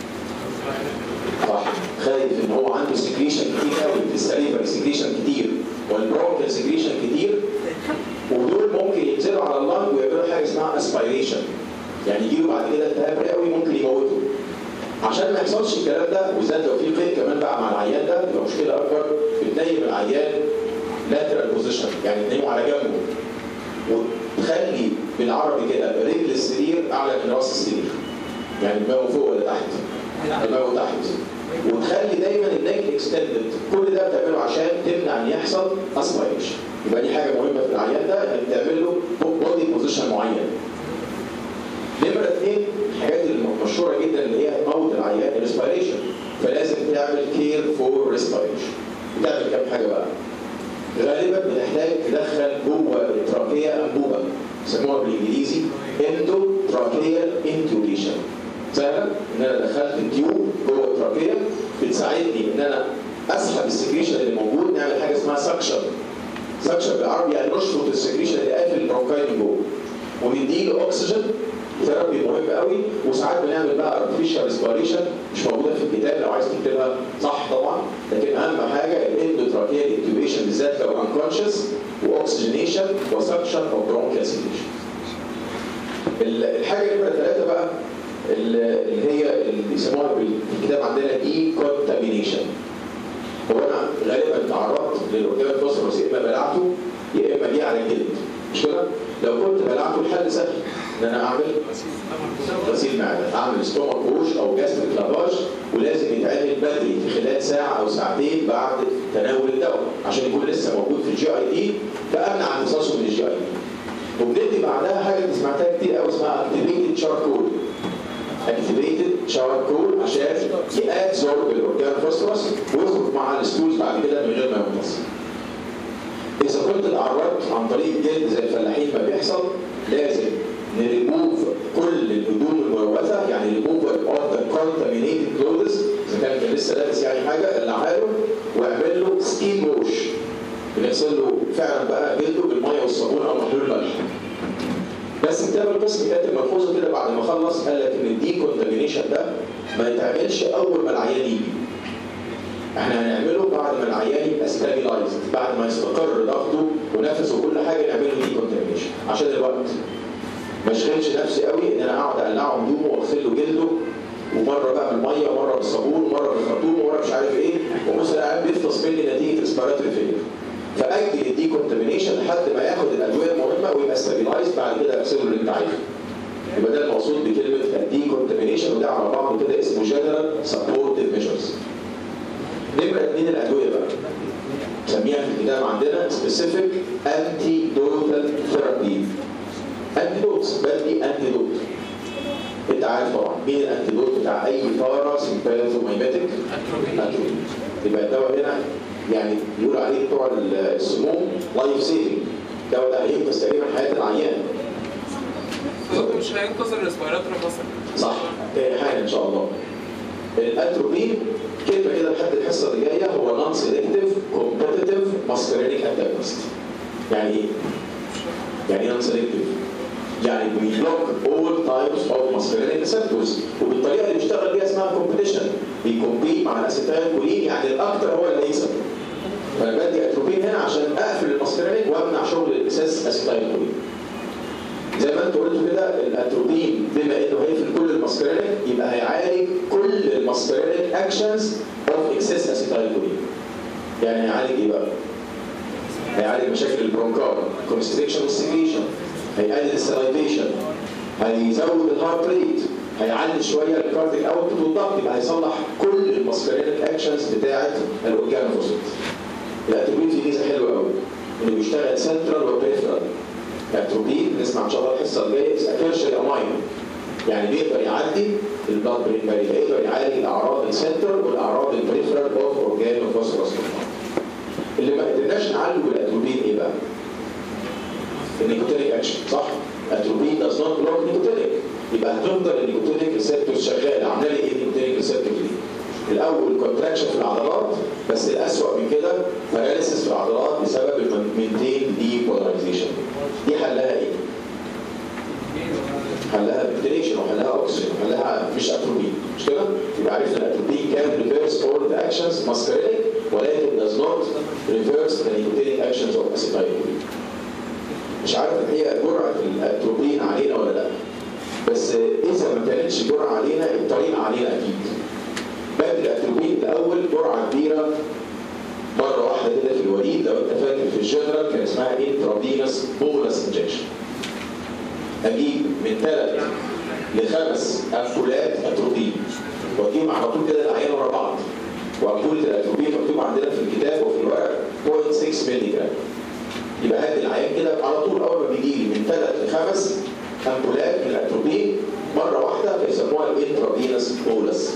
صح خايف ان هو عنده سكريشن كتير قوي في السليفر سكريشن كتير والبرونكال سكريشن كتير ودول ممكن ينزلوا على اللنج ويعملوا حاجه اسمها اسبيريشن يعني يجيله بعد كده التهاب رئوي ممكن يموته عشان ما يحصلش الكلام ده وبالذات لو في قيء كمان بقى مع العيان ده تبقى مشكله اكبر بتنيم العيان لاترال بوزيشن يعني تنيمه على جنبه وتخلي بالعربي كده رجل السرير اعلى من راس السرير يعني دماغه فوق ولا تحت دماغه تحت وتخلي دايما النك اكستندد كل ده بتعمله عشان تمنع ان يحصل اسبيريشن يبقى دي حاجه مهمه في العيان ده انك تعمل له بودي بوزيشن معين نمرة اثنين الحاجات المشهورة جدا اللي هي تموت العيان الريسبيريشن فلازم تعمل كير فور ريسبيريشن بتعمل كام حاجة بقى؟ غالبا بتحتاج تدخل جوه التراكية أنبوبة يسموها بالإنجليزي اندو تراكيال انتيوليشن سهلة إن أنا دخلت التيوب جوه التراكية بتساعدني إن أنا أسحب السكريشن اللي موجود نعمل حاجة اسمها سكشن سكشن بالعربي يعني نشفط السكريشن اللي قافل البرونكاي من جوه ونديله اكسجين ثيرابي مهم قوي وساعات بنعمل بقى ارتفيشال ريسبيريشن مش موجوده في الكتاب لو عايز تكتبها صح طبعا لكن اهم حاجه الاندوتراكيال انتوبيشن بالذات لو انكونشس واكسجينيشن وسكشن او برونكيال سيتيشن الحاجه نمره ثلاثه بقى اللي هي اللي بيسموها في الكتاب عندنا دي كونتامينيشن هو انا غالبا تعرضت للاورجان فوسفورس يا اما بلعته يا اما جه على الجلد مش كده؟ لو كنت بلعته الحل سهل ان انا اعمل غسيل معده اعمل ستومك ووش او جاستريك لافاج ولازم يتعمل بدري في خلال ساعه او ساعتين بعد تناول الدواء عشان يكون لسه موجود في الجي اي دي فامنع امتصاصه من الجي اي دي وبندي بعدها حاجه انت سمعتها كتير قوي اسمها اكتيفيتد شاركول اكتيفيتد شاركول عشان يابزورب الاورجان فوسفورس ويخرج مع الستولز بعد كده من غير ما يمتص اذا كنت اتعرضت عن طريق الجلد زي الفلاحين ما بيحصل لازم نريموف كل الهدوم الملوثه يعني ريموف اوف ذا كونتامينيتد كلوزز اذا كان كان لسه لابس يعني حاجه قلعها له واعمل له سكين ووش بنغسل له فعلا بقى جلده بالميه والصابون او محلول الملح بس كتاب القسم كاتب ملحوظه كده بعد ما خلص قال لك ان الدي كونتامينيشن ده ما يتعملش اول ما العيان يجي احنا هنعمله بعد ما العيان يبقى ستابيلايزد بعد ما يستقر ضغطه ونفسه وكل حاجه نعمله دي كونتامينيشن عشان الوقت ما اشغلش نفسي قوي ان انا اقعد اقلعه هدومه واغسل له جلده ومره بقى بالميه ومره بالصابون ومره بالخرطوم ومره مش عارف ايه ومثلا قاعد بيفطس مني نتيجه ريسبيراتوري فيلير فاجل الدي كونتامينيشن لحد ما ياخد الادويه المهمه ويبقى ستابيلايزد بعد كده اغسله اللي انت عايزه يبقى ده المقصود بكلمه الدي كونتامينيشن وده على بعضه كده اسمه جنرال سبورتيف ميجرز نمرة اثنين الأدوية بقى نسميها في الكتاب عندنا سبيسيفيك انتي دوتال ثيرابي انتي دوتس بدي انتي دوت انت عارف طبعا مين الانتي دوت بتاع اي بارا سيمباثوميماتيك اتروبين يبقى الدواء هنا يعني بيقول عليه بتوع السموم لايف سيفنج الدواء ده هينقذ تقريبا حياه العيان مش هينقذ الريسبيراتور مثلا صح تاني حاجه ان شاء الله الاتروبين كلمه كده لحد الحصه اللي جايه هو نون سيلكتيف كومبتيتيف ماسكرينيك انتاجونست يعني ايه؟ يعني ايه نون سيلكتيف؟ يعني بيبلوك اول تايبس اوف ماسكرينيك ريسبتورز وبالطريقه اللي بيشتغل بيها اسمها كومبيتيشن بيكومبيت مع الاسيتايل كولين يعني الاكثر هو اللي هيكسب فانا بدي اتروبين هنا عشان اقفل الماسكرينيك وامنع شغل الاساس اسيتايل كولين زي ما انت قلت كده الاتروبين بما انه هيقفل كل الماسكرينيك يبقى هيعالج كل الماسكرينيك اكشنز اوف اكسس اسيتايلكولين يعني هيعالج ايه بقى؟ هيعالج مشاكل البرونكار كونستريكشن والسكريشن هيقلل السلايفيشن هيزود الهارت ريت هيعلي شويه الكارديك اوتبوت والضغط يبقى هيصلح كل الماسكرينيك اكشنز بتاعه الاورجانوفوسيت الاتروبين فيه ميزه حلوه قوي انه بيشتغل سنترال وبريفرال الاتروبين نسمع ان شاء الله الحصه الجايه اسكيرشري اماين يعني بيقدر يعدي البلاد برين بارير يقدر يعالج الاعراض السنترال والاعراض البريفرال اوف اورجان وفوسفورس اللي ما قدرناش نعالجه بالاتروبين ايه بقى؟ النيكوتينيك اكشن صح؟ اتروبين does not block نيكوتينيك يبقى هتفضل النيكوتينيك ريسبتور شغال عامله لي ايه النيكوتينيك ريسبتور دي؟ الاول كونتراكشن في العضلات بس الاسوأ من كده باراليسيس في العضلات بسبب المينتين دي بولاريزيشن دي حلها ايه؟ حلها فنتيليشن وحلها اوكسجين وحلها مش اتروبين مش كده؟ يبقى عرفنا الاتروبين كان ريفيرس اول ذا اكشنز ماسكرينيك ولكن does not reverse the nicotinic actions of acetylcholine. مش عارف الحقيقه جرعه الاتروبين علينا ولا لا بس اذا ما كانتش جرعه علينا الطريقه علينا اكيد. بدي الاتروبين الاول جرعه كبيره مره واحده كده في الوريد لو انت فاكر في الجنرال كان اسمها انترافينوس بولس انجكشن. اجيب من ثلاث لخمس امبولات اتروبين واجيب على طول كده العيان ورا بعض وامبوله الاتروبين مكتوب عندنا في الكتاب وفي الورق 0.6 مللي جرام يبقى هات العيان كده على طول اول ما بيجي لي من ثلاث لخمس امبولات من الاتروبين مره واحده بيسموها الانترافينوس بولس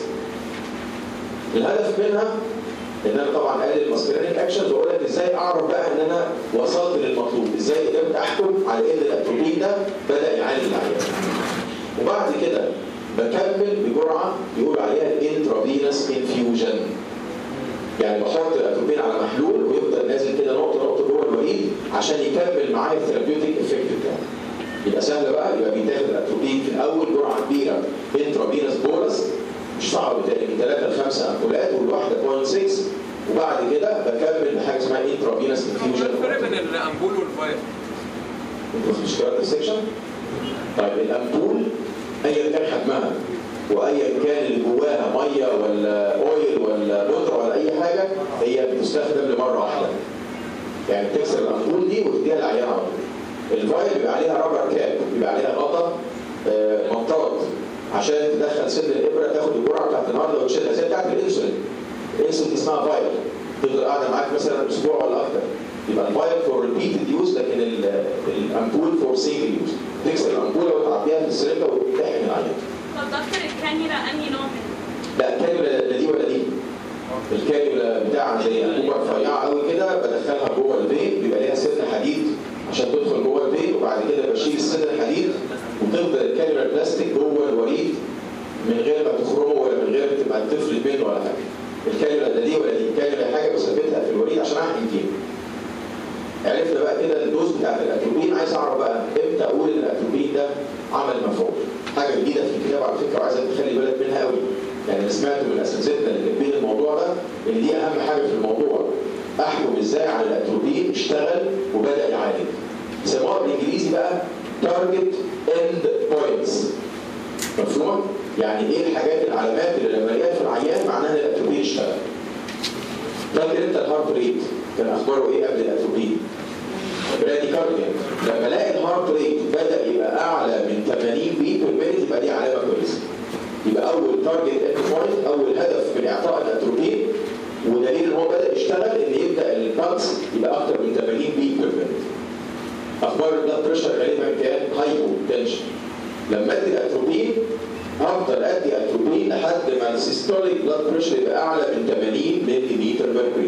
الهدف منها ان انا طبعا اقلل الماسكرينيك اكشنز واقول لك ازاي اعرف بقى ان انا وصلت للمطلوب ازاي قدرت احكم على ان الاتروبين ده بدا يعالج العيان وبعد كده بكمل بجرعه يقول عليها الانترافينوس انفيوجن يعني بحط الاتروبين على محلول ويفضل نازل كده نقطه نقطه جوه الوريد عشان يكمل معايا الثيرابيوتيك افكت بتاعه يبقى سهل بقى يبقى بيتاخد الاتروبين في الاول جرعه كبيره انترافينوس بولس مش صعب تاني من 3 ل 5 امبولات والواحده 0.6 وبعد كده بكمل بحاجه اسمها انترافينوس انفيوجن الفرق بين الامبول والفايل انت مش كده السكشن طيب الامبول ايا كان حجمها وايا كان اللي جواها ميه ولا اويل ولا بودره ولا اي حاجه هي بتستخدم لمره واحده يعني بتكسر الامبول دي وتديها للعيان على طول الفايل بيبقى عليها رابر كاب بيبقى عليها غطا آه، مطاط عشان تدخل سن الابره تاخد الجرعه بتاعت النهارده وتشيلها زي بتاعت الانسولين الانسولين دي اسمها فايل تفضل قاعده معاك مثلا اسبوع ولا اكتر يبقى الفايل فور ريبيتد يوز لكن ال- الامبول فور سنجل يوز تكسر الامبوله وتعبيها في السرنجه وتحقن العيان طب دكتور الكانيولا انهي نوع منه؟ لا الكانيولا لا دي ولا دي الكانيولا بتاع زي انبوبه رفيعه قوي كده بدخلها جوه البين بيبقى ليها سن حديد عشان تدخل جوه البين وبعد كده بشيل السن الحديد وتفضل الكانيولا البلاستيك جوه الوريد من غير ما تخرمه ولا من غير تبقى تفلت منه ولا حاجه الكانيولا لا دي ولا دي الكانيولا حاجه بثبتها في الوريد عشان احقن فيها عرفنا بقى كده الدوز بتاعت الاتروبين عايز اعرف بقى امتى اقول ان الاتروبين ده عمل مفعول حاجه جديده في الكتاب على فكره وعايزك تخلي بالك منها قوي يعني انا سمعت من اساتذتنا اللي كاتبين الموضوع ده ان دي اهم حاجه في الموضوع احكم ازاي على الاتروبين اشتغل وبدا يعالج يسموها بالانجليزي بقى تارجت اند بوينتس مفهوم؟ يعني ايه الحاجات العلامات اللي لما الاقيها في العيان معناها ان الاتروبين اشتغل فاكر انت الهارت ريت كان اخباره ايه قبل الاتروبين؟ برادي كارديان لما الاقي الهارت ريت بدا يبقى اعلى من 80 بيت بير مينيت يبقى دي علامه كويسه يبقى اول تارجت اند بوينت اول هدف من اعطاء الاتروبين ودليل ان هو بدا يشتغل ان يبدا البلس يبقى اكتر من 80 بيت بير مينيت اخبار البلاد بريشر غالبا كان هايبو تنشن لما ادي الاتروبين افضل ادي اتروبين لحد ما السيستوليك بلاد بريشر يبقى اعلى من 80 ملي متر ميركوري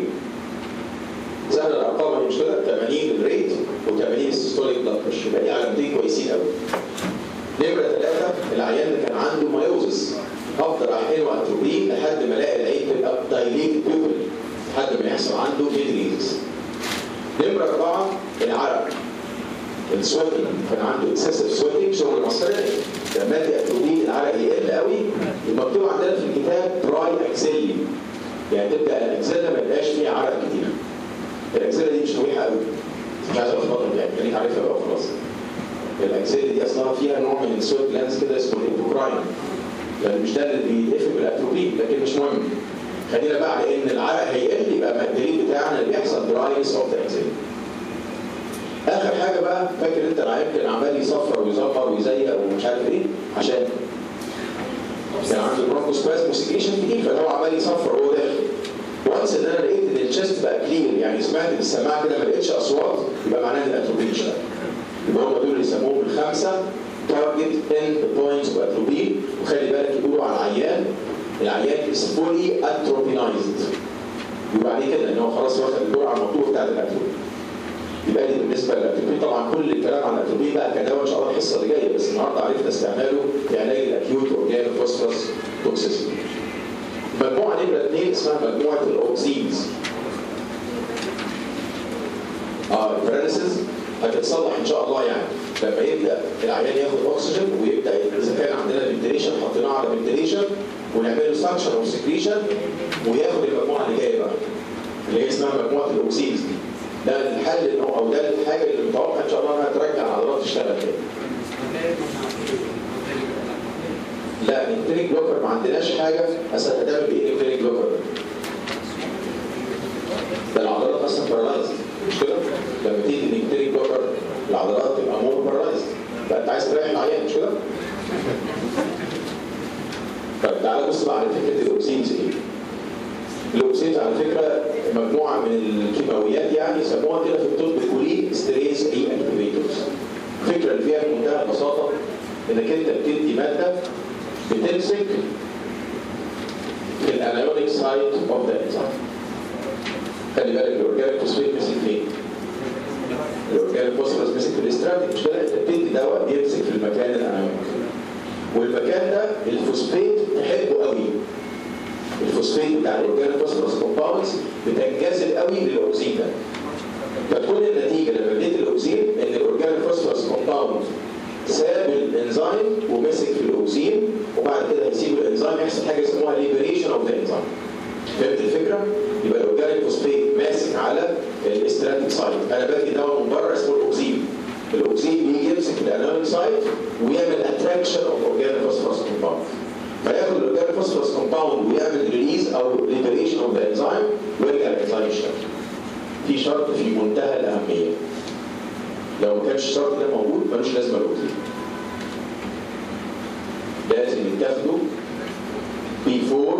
سهل الارقام هي مش كده 80 الريت و80 السيستوليك بلاد بريشر يبقى دي علامتين كويسين قوي نمره ثلاثه العيان اللي كان عنده مايوزس افضل احقنه اتروبين لحد ما الاقي العين تبقى دايليتد بيبل لحد ما يحصل عنده ميدريز نمره اربعه العرق السويتنج كان عنده اكسسيف سويتنج شغل مصري لما ادي اتروبين العرق يقل قوي المكتوب عندنا في الكتاب دراي اكسيلي يعني تبدا الاكسيلا ما يبقاش فيها عرق كتير الاكسيلا دي مش مريحه قوي مش عايز اخبطك يعني خليك عارفها بقى خلاص الاكسيلا دي اصلا فيها نوع من السويت جلانس كده اسمه الايبوكراين يعني مش ده اللي بيتقفل بالاتروبين لكن مش مهم خلينا بقى على ان العرق هيقل يبقى الدليل بتاعنا اللي بيحصل دراينس اوف ذا اكسيلا اخر حاجه بقى فاكر انت العيان كان عمال يصفر ويزمر ويزيق ومش عارف ايه عشان كان عنده برونكوسباز موسيكيشن كتير فهو عمال يصفر وهو داخل وانس ان انا لقيت ان الشيست بقى كلير يعني سمعت بالسماعه كده ما لقيتش اصوات يبقى معناه ان الاتروبين اشتغل يبقى هم دول اللي يسموهم الخمسه تارجت اند بوينتس باتروبين وخلي بالك يقولوا على العيان العيان از فولي اتروبينايزد يبقى عليه كده ان هو خلاص واخد الجرعه المطلوبه بتاعت الاتروبين يبقى دي بالنسبه للاتروبين طبعا كل الكلام عن الاتروبين بقى كدواء ان شاء الله الحصه اللي جايه بس النهارده عرفنا استعماله في علاج اسمها مجموعه الاوكسينز اه الباراليسيس هتتصلح ان شاء الله يعني لما يبدا العيان ياخد اكسجين ويبدا اذا كان عندنا فنتليشن حطيناه على فنتليشن ونعمل له سكشن او سكريشن وياخد المجموعه اللي جايه بقى اللي هي اسمها مجموعه الاوكسينز دي ده الحل إن هو- او ده الحاجه اللي متوقع ان شاء الله انها ترجع العضلات تشتغل تاني لا النيكتريك بلوكر ما عندناش حاجه اصل هتعمل بايه النيكتريك بلوكر ده العضلات اصلا بارالايزد مش كده؟ لما تيجي النيكتريك بلوكر العضلات تبقى مور بارالايزد بقى انت عايز تريح العيان مش كده؟ طيب تعالى بص بقى على فكره الاوكسينز ايه؟ الاوكسينز على فكره مجموعه من الكيماويات يعني يسموها كده في الطب كولين ستريس اي اكتيفيتورز الفكره اللي فيها بمنتهى البساطه انك انت بتدي ماده بتمسك في الانايونيك سايت اوف ذا انزيم خلي بالك الاورجانيك فوسفيت مسك فين؟ الاورجانيك فوسفورس مسك في الاستراتيك مش كده انت بتدي دواء يمسك في المكان الانايونيك والمكان ده الفوسفيت تحبه قوي الفوسفيت بتاع الاورجانيك فوسفورس كومباوندز بتنجذب قوي للاوكسين ده فتكون النتيجه لما اديت الاوكسين ان الاورجانيك فوسفورس كومباوند ساب الانزيم ومسك في الاوكسين وبعد كده هيسيب الانزيم يحصل حاجه اسمها ليبريشن اوف ذا انزيم فهمت الفكره؟ يبقى الاورجانيك فوسفيت ماسك على الاستراتيك سايت انا بدي دواء من بره اسمه الاوكسين الاوكسين بيجي يمسك الاناليك سايت ويعمل اتراكشن اوف اورجانيك فوسفورس كومباوند فياخد الاورجانيك فوسفورس كومباوند ويعمل ريليز او ليبريشن اوف ذا انزيم ويرجع الانزيم يشتغل في شرط في منتهى الاهميه لو ما كانش الشرط ده موجود ملوش لازمه الاوكسين لازم يتاخدوا before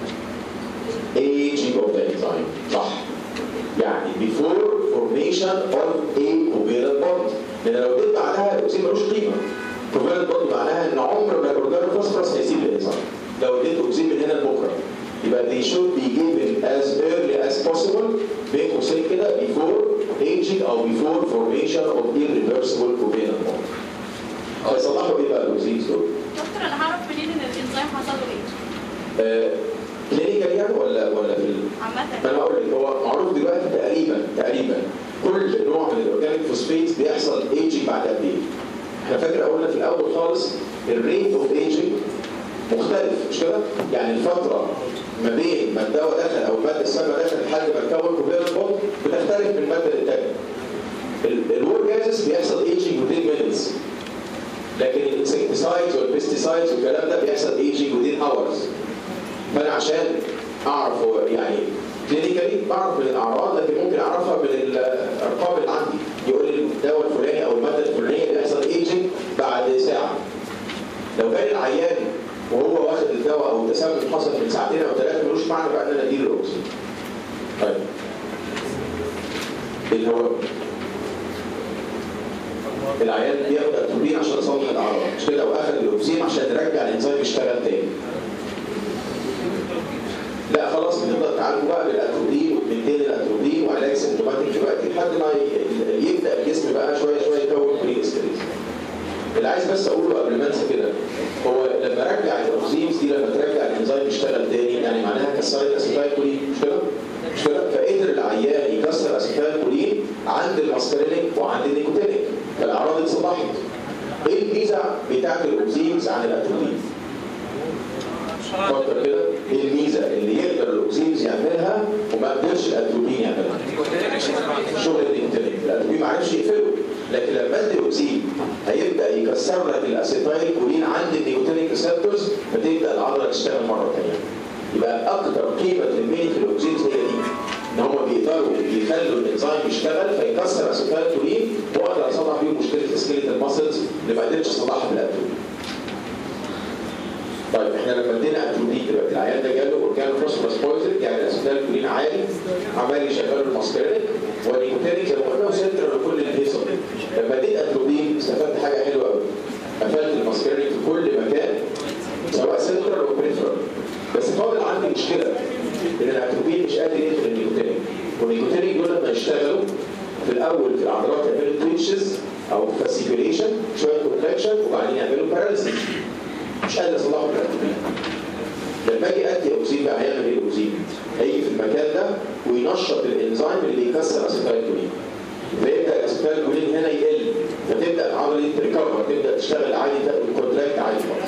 aging of the enzyme صح يعني before formation of a covalent bond لان لو اديت بعدها الاكسين ملوش قيمه covalent bond معناها ان عمر ما الاورجانو فوسفورس هيسيب الانزيم لو اديت اكسين من هنا لبكره يبقى they should be given as early as possible بين قوسين كده before aging او before formation of irreversible covalent bond هيصلحوا ايه بقى الاكسينز دول؟ دكتور انا هعرف منين ان الانزيم حصل له ايه؟ كلينيكال يعني ولا ولا في ال- عامة ما انا هقول لك هو معروف دلوقتي تقريبا تقريبا كل نوع من الاورجانيك فوسفيت بيحصل ايجنج بعد قد ايه؟ احنا فاكر قلنا في الاول خالص الريت اوف ايجنج مختلف مش كده؟ يعني الفتره ما بين ما الدواء دخل او الماده السامه دخل لحد ما تكون كوفيرنت بوند بتختلف من ماده للتانيه. الور جازز بيحصل ايجنج within minutes لكن الانسكتسايدز والبيستيسايدز والكلام ده بيحصل ايجنج within hours فانا عشان اعرف هو يعني كلينيكالي بعرف من الاعراض لكن ممكن اعرفها من الارقام اللي عندي يقول لي الدواء الفلاني او الماده الفلانيه بيحصل ايجنج بعد ساعه لو كان العيان وهو واخد الدواء او التسمم حصل من ساعتين او ثلاثه ملوش معنى بقى ان انا اديله الاكسجين طيب اللي هو العيان بياخد اتروبين عشان يصلح الاعراض مش كده واخد الاكسجين عشان يرجع الانزيم يشتغل تاني لا خلاص بنفضل تعالجه بقى بالاتروبين وبنتين الاتروبين وعلاج سيمتوماتيك دلوقتي لحد ما ي- يبدا الجسم بقى شويه شويه يكون بري ستريس اللي عايز بس اقوله قبل ما انسى كده هو لما رجع الاوكسيمز دي لما ترجع الانزيم يشتغل تاني يعني معناها كسرت اسيتايل كولين مش كده؟ مش كده؟ فقدر العيان يكسر اسيتايل كولين عند الماسكرينيك وعند النيكوتينيك فالاعراض اتصلحت. ايه الميزه بتاعت الاوكسيمز عن الاتروبين؟ فكر كده ايه الميزه اللي يقدر الاوكسيمز يعملها وما قدرش الاتروبين يعملها؟ شغل الانترنت الاتروبين ما عرفش يقفله لكن لما ادي الاكسين هيبدا يكسر لك الاسيتايل كولين عند النيكوتينيك ريسبتورز فتبدا العضله تشتغل مره ثانيه يبقى اكتر قيمه للمين في الاكسين هي دي ان هم بيقدروا يخلوا الانزيم يشتغل فيكسر اسيتايل كولين واقدر اصلح بيه مشكله سكيلتال ماسلز اللي ما قدرتش اصلحها بالاتروبين طيب احنا لما ادينا اتروبين دلوقتي العيان ده جاله اورجانو فوسفورس بويزن يعني الاسيتال كولين عالي عمال يشغل الماسكرينيك والنيكوتينيك زي ما قلنا وسنتر لكل الهيصه لما اديت اتروبين استفدت حاجه حلوه قوي قفلت الماسكرينيك في كل مكان سواء سنترال او بريفرال بس فاضل عندي مشكله ان الاتروبين مش قادر يدخل النيكوتينيك والنيكوتينيك دول لما يشتغلوا في الاول في العضلات يعملوا تويتشز او فاسيكوليشن شويه كونتراكشن وبعدين يعملوا باراليسيس مش قادر اصلحه بالاتروبين لما اجي ادي اوكسين بقى هيعمل ايه الاوكسين؟ هيجي في المكان ده وينشط الانزيم اللي بيكسر اسيتايل كولين فيبدا الاسيتايل كولين هنا يقل فتبدا عمليه ريكفر تبدا تشتغل عادي الكونتراكت عادي خالص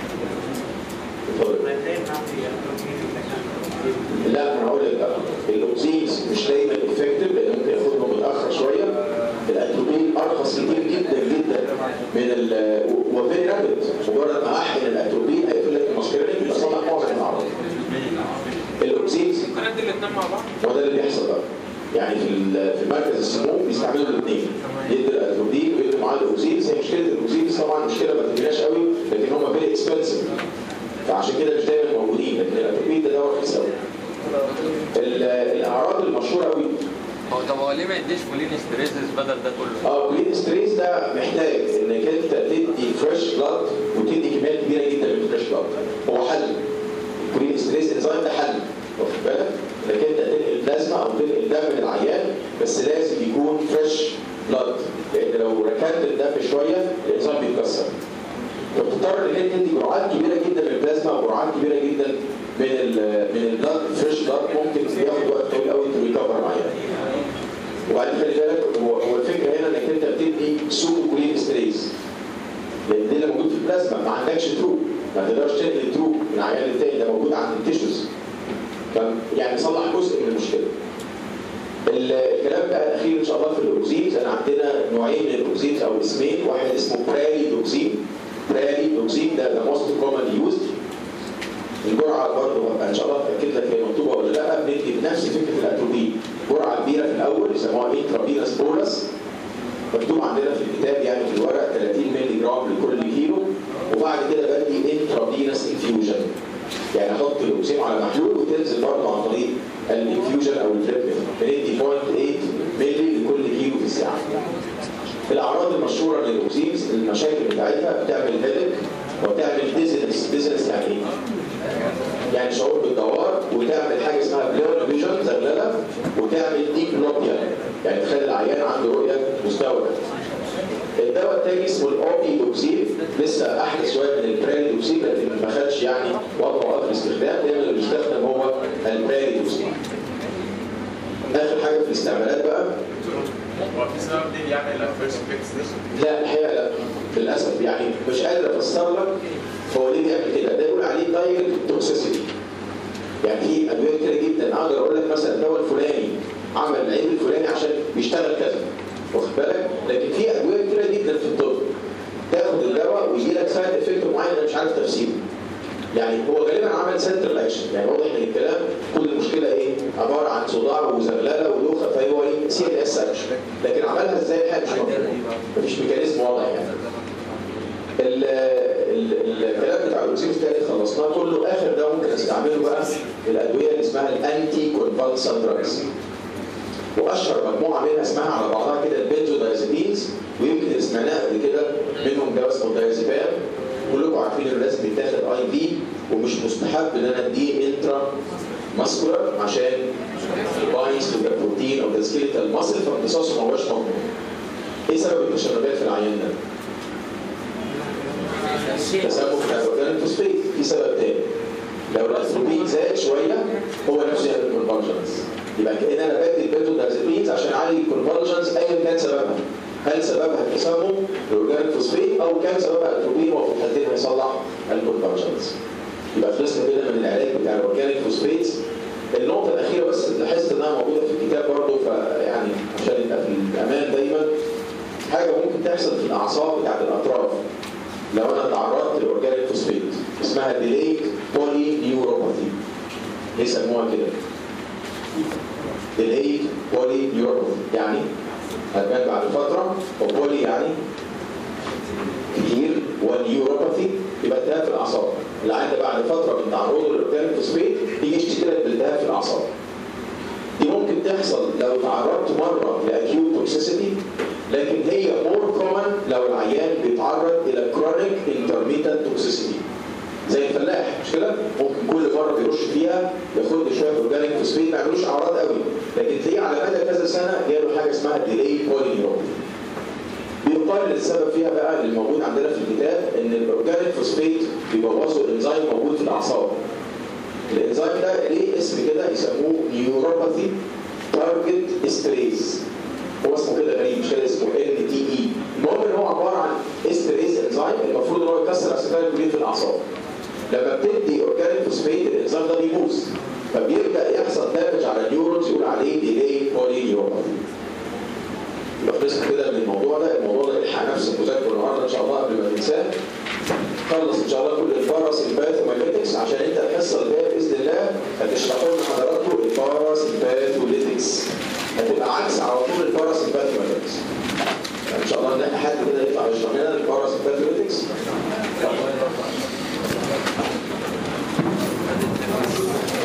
اتفضل لا انا هقول لك بقى الاوكسينز مش دايما افكتيف لان ممكن ياخدهم متاخر شويه الاتروبين ارخص كتير جدا جدا من ال وفيري رابد مجرد ما احقن الاتروبين هيقفل لك الماسكرين بس طبعا نوع من الاعراض الاوكسينز ممكن ادي الاثنين مع بعض هو ده اللي بيحصل بقى يعني في ال- في مركز السموم بيستعملوا الاثنين يدي الاتروبين ويدي معاه الاوكسينز هي مشكله الاوكسينز طبعا مشكله ما تهمناش قوي لكن هم فيري اكسبنسيف فعشان كده مش دايما موجودين لكن الاتروبين ده دواء رخيص قوي ال- الاعراض المشهوره قوي هو طب هو ليه ما يديش فولين ستريسز بدل ده كله؟ اه كلين ستريس ده محتاج انك انت تدي فريش بلاد وتدي كميات كبيره جدا من الفريش بلاد هو حل الكلين ستريس انزيم ده حل واخد بالك انك انت تنقل بلازما او تنقل دم من العيان بس لازم يكون فريش بلاد لان لو ركنت الدم شويه الانزيم بيتكسر فبتضطر ان انت تدي جرعات كبيره جدا من البلازما وجرعات كبيره جدا من ال من البلاد فريش بلاد ممكن ياخد وقت طويل قوي تو ريكفر معايا وبعدين خلي بالك هو هو الفكره هنا انك انت بتدي سوق كولين ستريس لان ده اللي موجود في البلازما ما عندكش تروب ما تقدرش تنقل التروب من عيان للتاني ده موجود عند التيشوز يعني صلح جزء من المشكله ال- الكلام بقى الاخير ان شاء الله في الاوكسينز انا عندنا نوعين من الاوكسينز او اسمين واحد اسمه برالي دوكسين برالي دوكسين ده ذا موست كومن يوزد الجرعه برضه هبقى ان شاء الله اتاكد لك هي مكتوبه ولا لا بندي بنفس فكره الاتروبين جرعه كبيره في الاول يسموها انترافينس بولس مكتوب عندنا في الكتاب يعني في الورق 30 مللي جرام لكل كيلو وبعد كده بدي انترافينس انفيوجن يعني احط الاوكسين على محلول وتنزل برضه عن طريق الانفيوجن او التريبل بندي 0.8 مللي لكل كيلو في الساعه الاعراض المشهوره للاوكسينز المشاكل بتاعتها بتعمل هيدك وبتعمل ديزنس ديزنس يعني ايه؟ يعني شعور بالدوار وتعمل حاجه اسمها بلور فيجن زغلله وتعمل ديبلوبيا يعني تخلي العيان عنده رؤيه مستوى الدواء التاني اسمه الاوبي دوكسين لسه احدث شويه من البرالي دوكسين لكن ما خدش يعني وضعه وقت الاستخدام دايما اللي بيستخدم هو البرالي دوكسين اخر حاجه في الاستعمالات بقى هو في سبب دي يعني الفيرست فيكس لا الحقيقه لا للاسف يعني مش قادر افسر لك هو ليه بيعمل كده ده يقول عليه دايركت توكسيسيتي يعني في ادويه كتير جدا اقدر اقول لك مثلا الدواء الفلاني عمل العيب الفلاني عشان بيشتغل كذا واخد بالك لكن في ادويه كتير جدا في الطب تاخد الدواء ويجي لك سايد افكت معين انا مش عارف تفسيره يعني هو غالبا عمل سنترال اكشن يعني واضح من الكلام كل المشكله ايه عباره عن صداع وزغلله ودوخه فهو ايه سي ال اس اكشن لكن عملها ازاي الحقيقه مش مفهوم مفيش ميكانيزم واضح يعني ال- ال- الكلام بتاع الاكسيد الثاني خلصناه كله اخر ده ممكن استعمله بقى الادويه اللي اسمها الانتي كونفالسنت دراجز واشهر مجموعه منها اسمها على بعضها كده البنزودايزابينز ويمكن اللي سمعناها قبل كده منهم دواء اسمه دايزابام كلكم عارفين انه لازم يتاخد اي في ومش مستحب ان انا اديه انترا ماسكولار عشان باينز تو ذا بروتين او ذا سكيلتال ماسل فامتصاصه ما هوش مضمون. ايه سبب التشنجات في العيان ده؟ تسمم بتاع الاورجانيك فوسفيت في سبب تاني لو الاستروبين زاد شويه هو نفسه يعمل كونفرجنس يبقى كان انا بدي البنزودازابينز عشان اعالج الكونفرجنس ايا كان سببها هل سببها التسمم الاورجانيك فوسفيت او كان سببها الاتروبين وفي الحالتين هيصلح الكونفرجنس يبقى خلصنا كده من العلاج بتاع الاورجانيك فوسفيت النقطة الأخيرة بس لاحظت إنها موجودة في الكتاب برضه فيعني عشان يبقى في الأمان دايما حاجة ممكن تحصل في الأعصاب بتاعت الأطراف لو أنا تعرضت لأورجانيك فوسفيت اسمها ديليت بولي نيوروباثي ليه سموها كده؟ ديليت بولي نيوروباثي يعني هتبان بعد فترة وبولي يعني كتير ونيوروباثي يبقى التهاب في الاعصاب العيان ده بعد فتره من تعرضه للاورجانيك فوسفيت يجي يشتكي لك بالتهاب في الاعصاب دي ممكن تحصل لو تعرضت مره لاكيوت توكسيسيتي لكن هي مور كومن لو العيان بيتعرض الى كرونيك انترميتنت توكسيسيتي زي الفلاح مش كده؟ ممكن كل مره بيرش فيها ياخد له شويه اورجانيك فوسفيت ما يعملوش اعراض قوي لكن تلاقيه على مدى كذا سنه جاله حاجه اسمها ديلي بولينيوروباثي بيقال السبب فيها بقى اللي موجود عندنا في الكتاب ان الاورجانيك فوسفيت بيبوظوا انزيم موجود في الاعصاب الانزيم ده ليه اسم كده يسموه نيوروباثي تارجت استريز هو اسمه كده غريب مش كده اسمه ان تي اي المهم ان هو عباره عن استريز انزيم المفروض ان هو يكسر اسيتايل كولين في الاعصاب لما بتدي اورجانيك فوسفيت الانزيم ده بيبوظ فبيبدا يحصل دامج على النيورونز يقول عليه ديلي بولي نيوروباثي يبقى خلصنا كده من الموضوع ده الموضوع ده الحق نفسك مذاكره النهارده ان شاء الله قبل ما تنساه خلص ان شاء الله كل الباراسمباثومايليتكس عشان انت الحصه اللي جايه باذن الله هتشرحوا لنا حضراتكم الباراسمباثوليتكس هتبقى عكس على طول الباراسمباثومايليتكس يعني ان شاء الله نلاقي حد كده يطلع يشرح لنا الباراسمباثوليتكس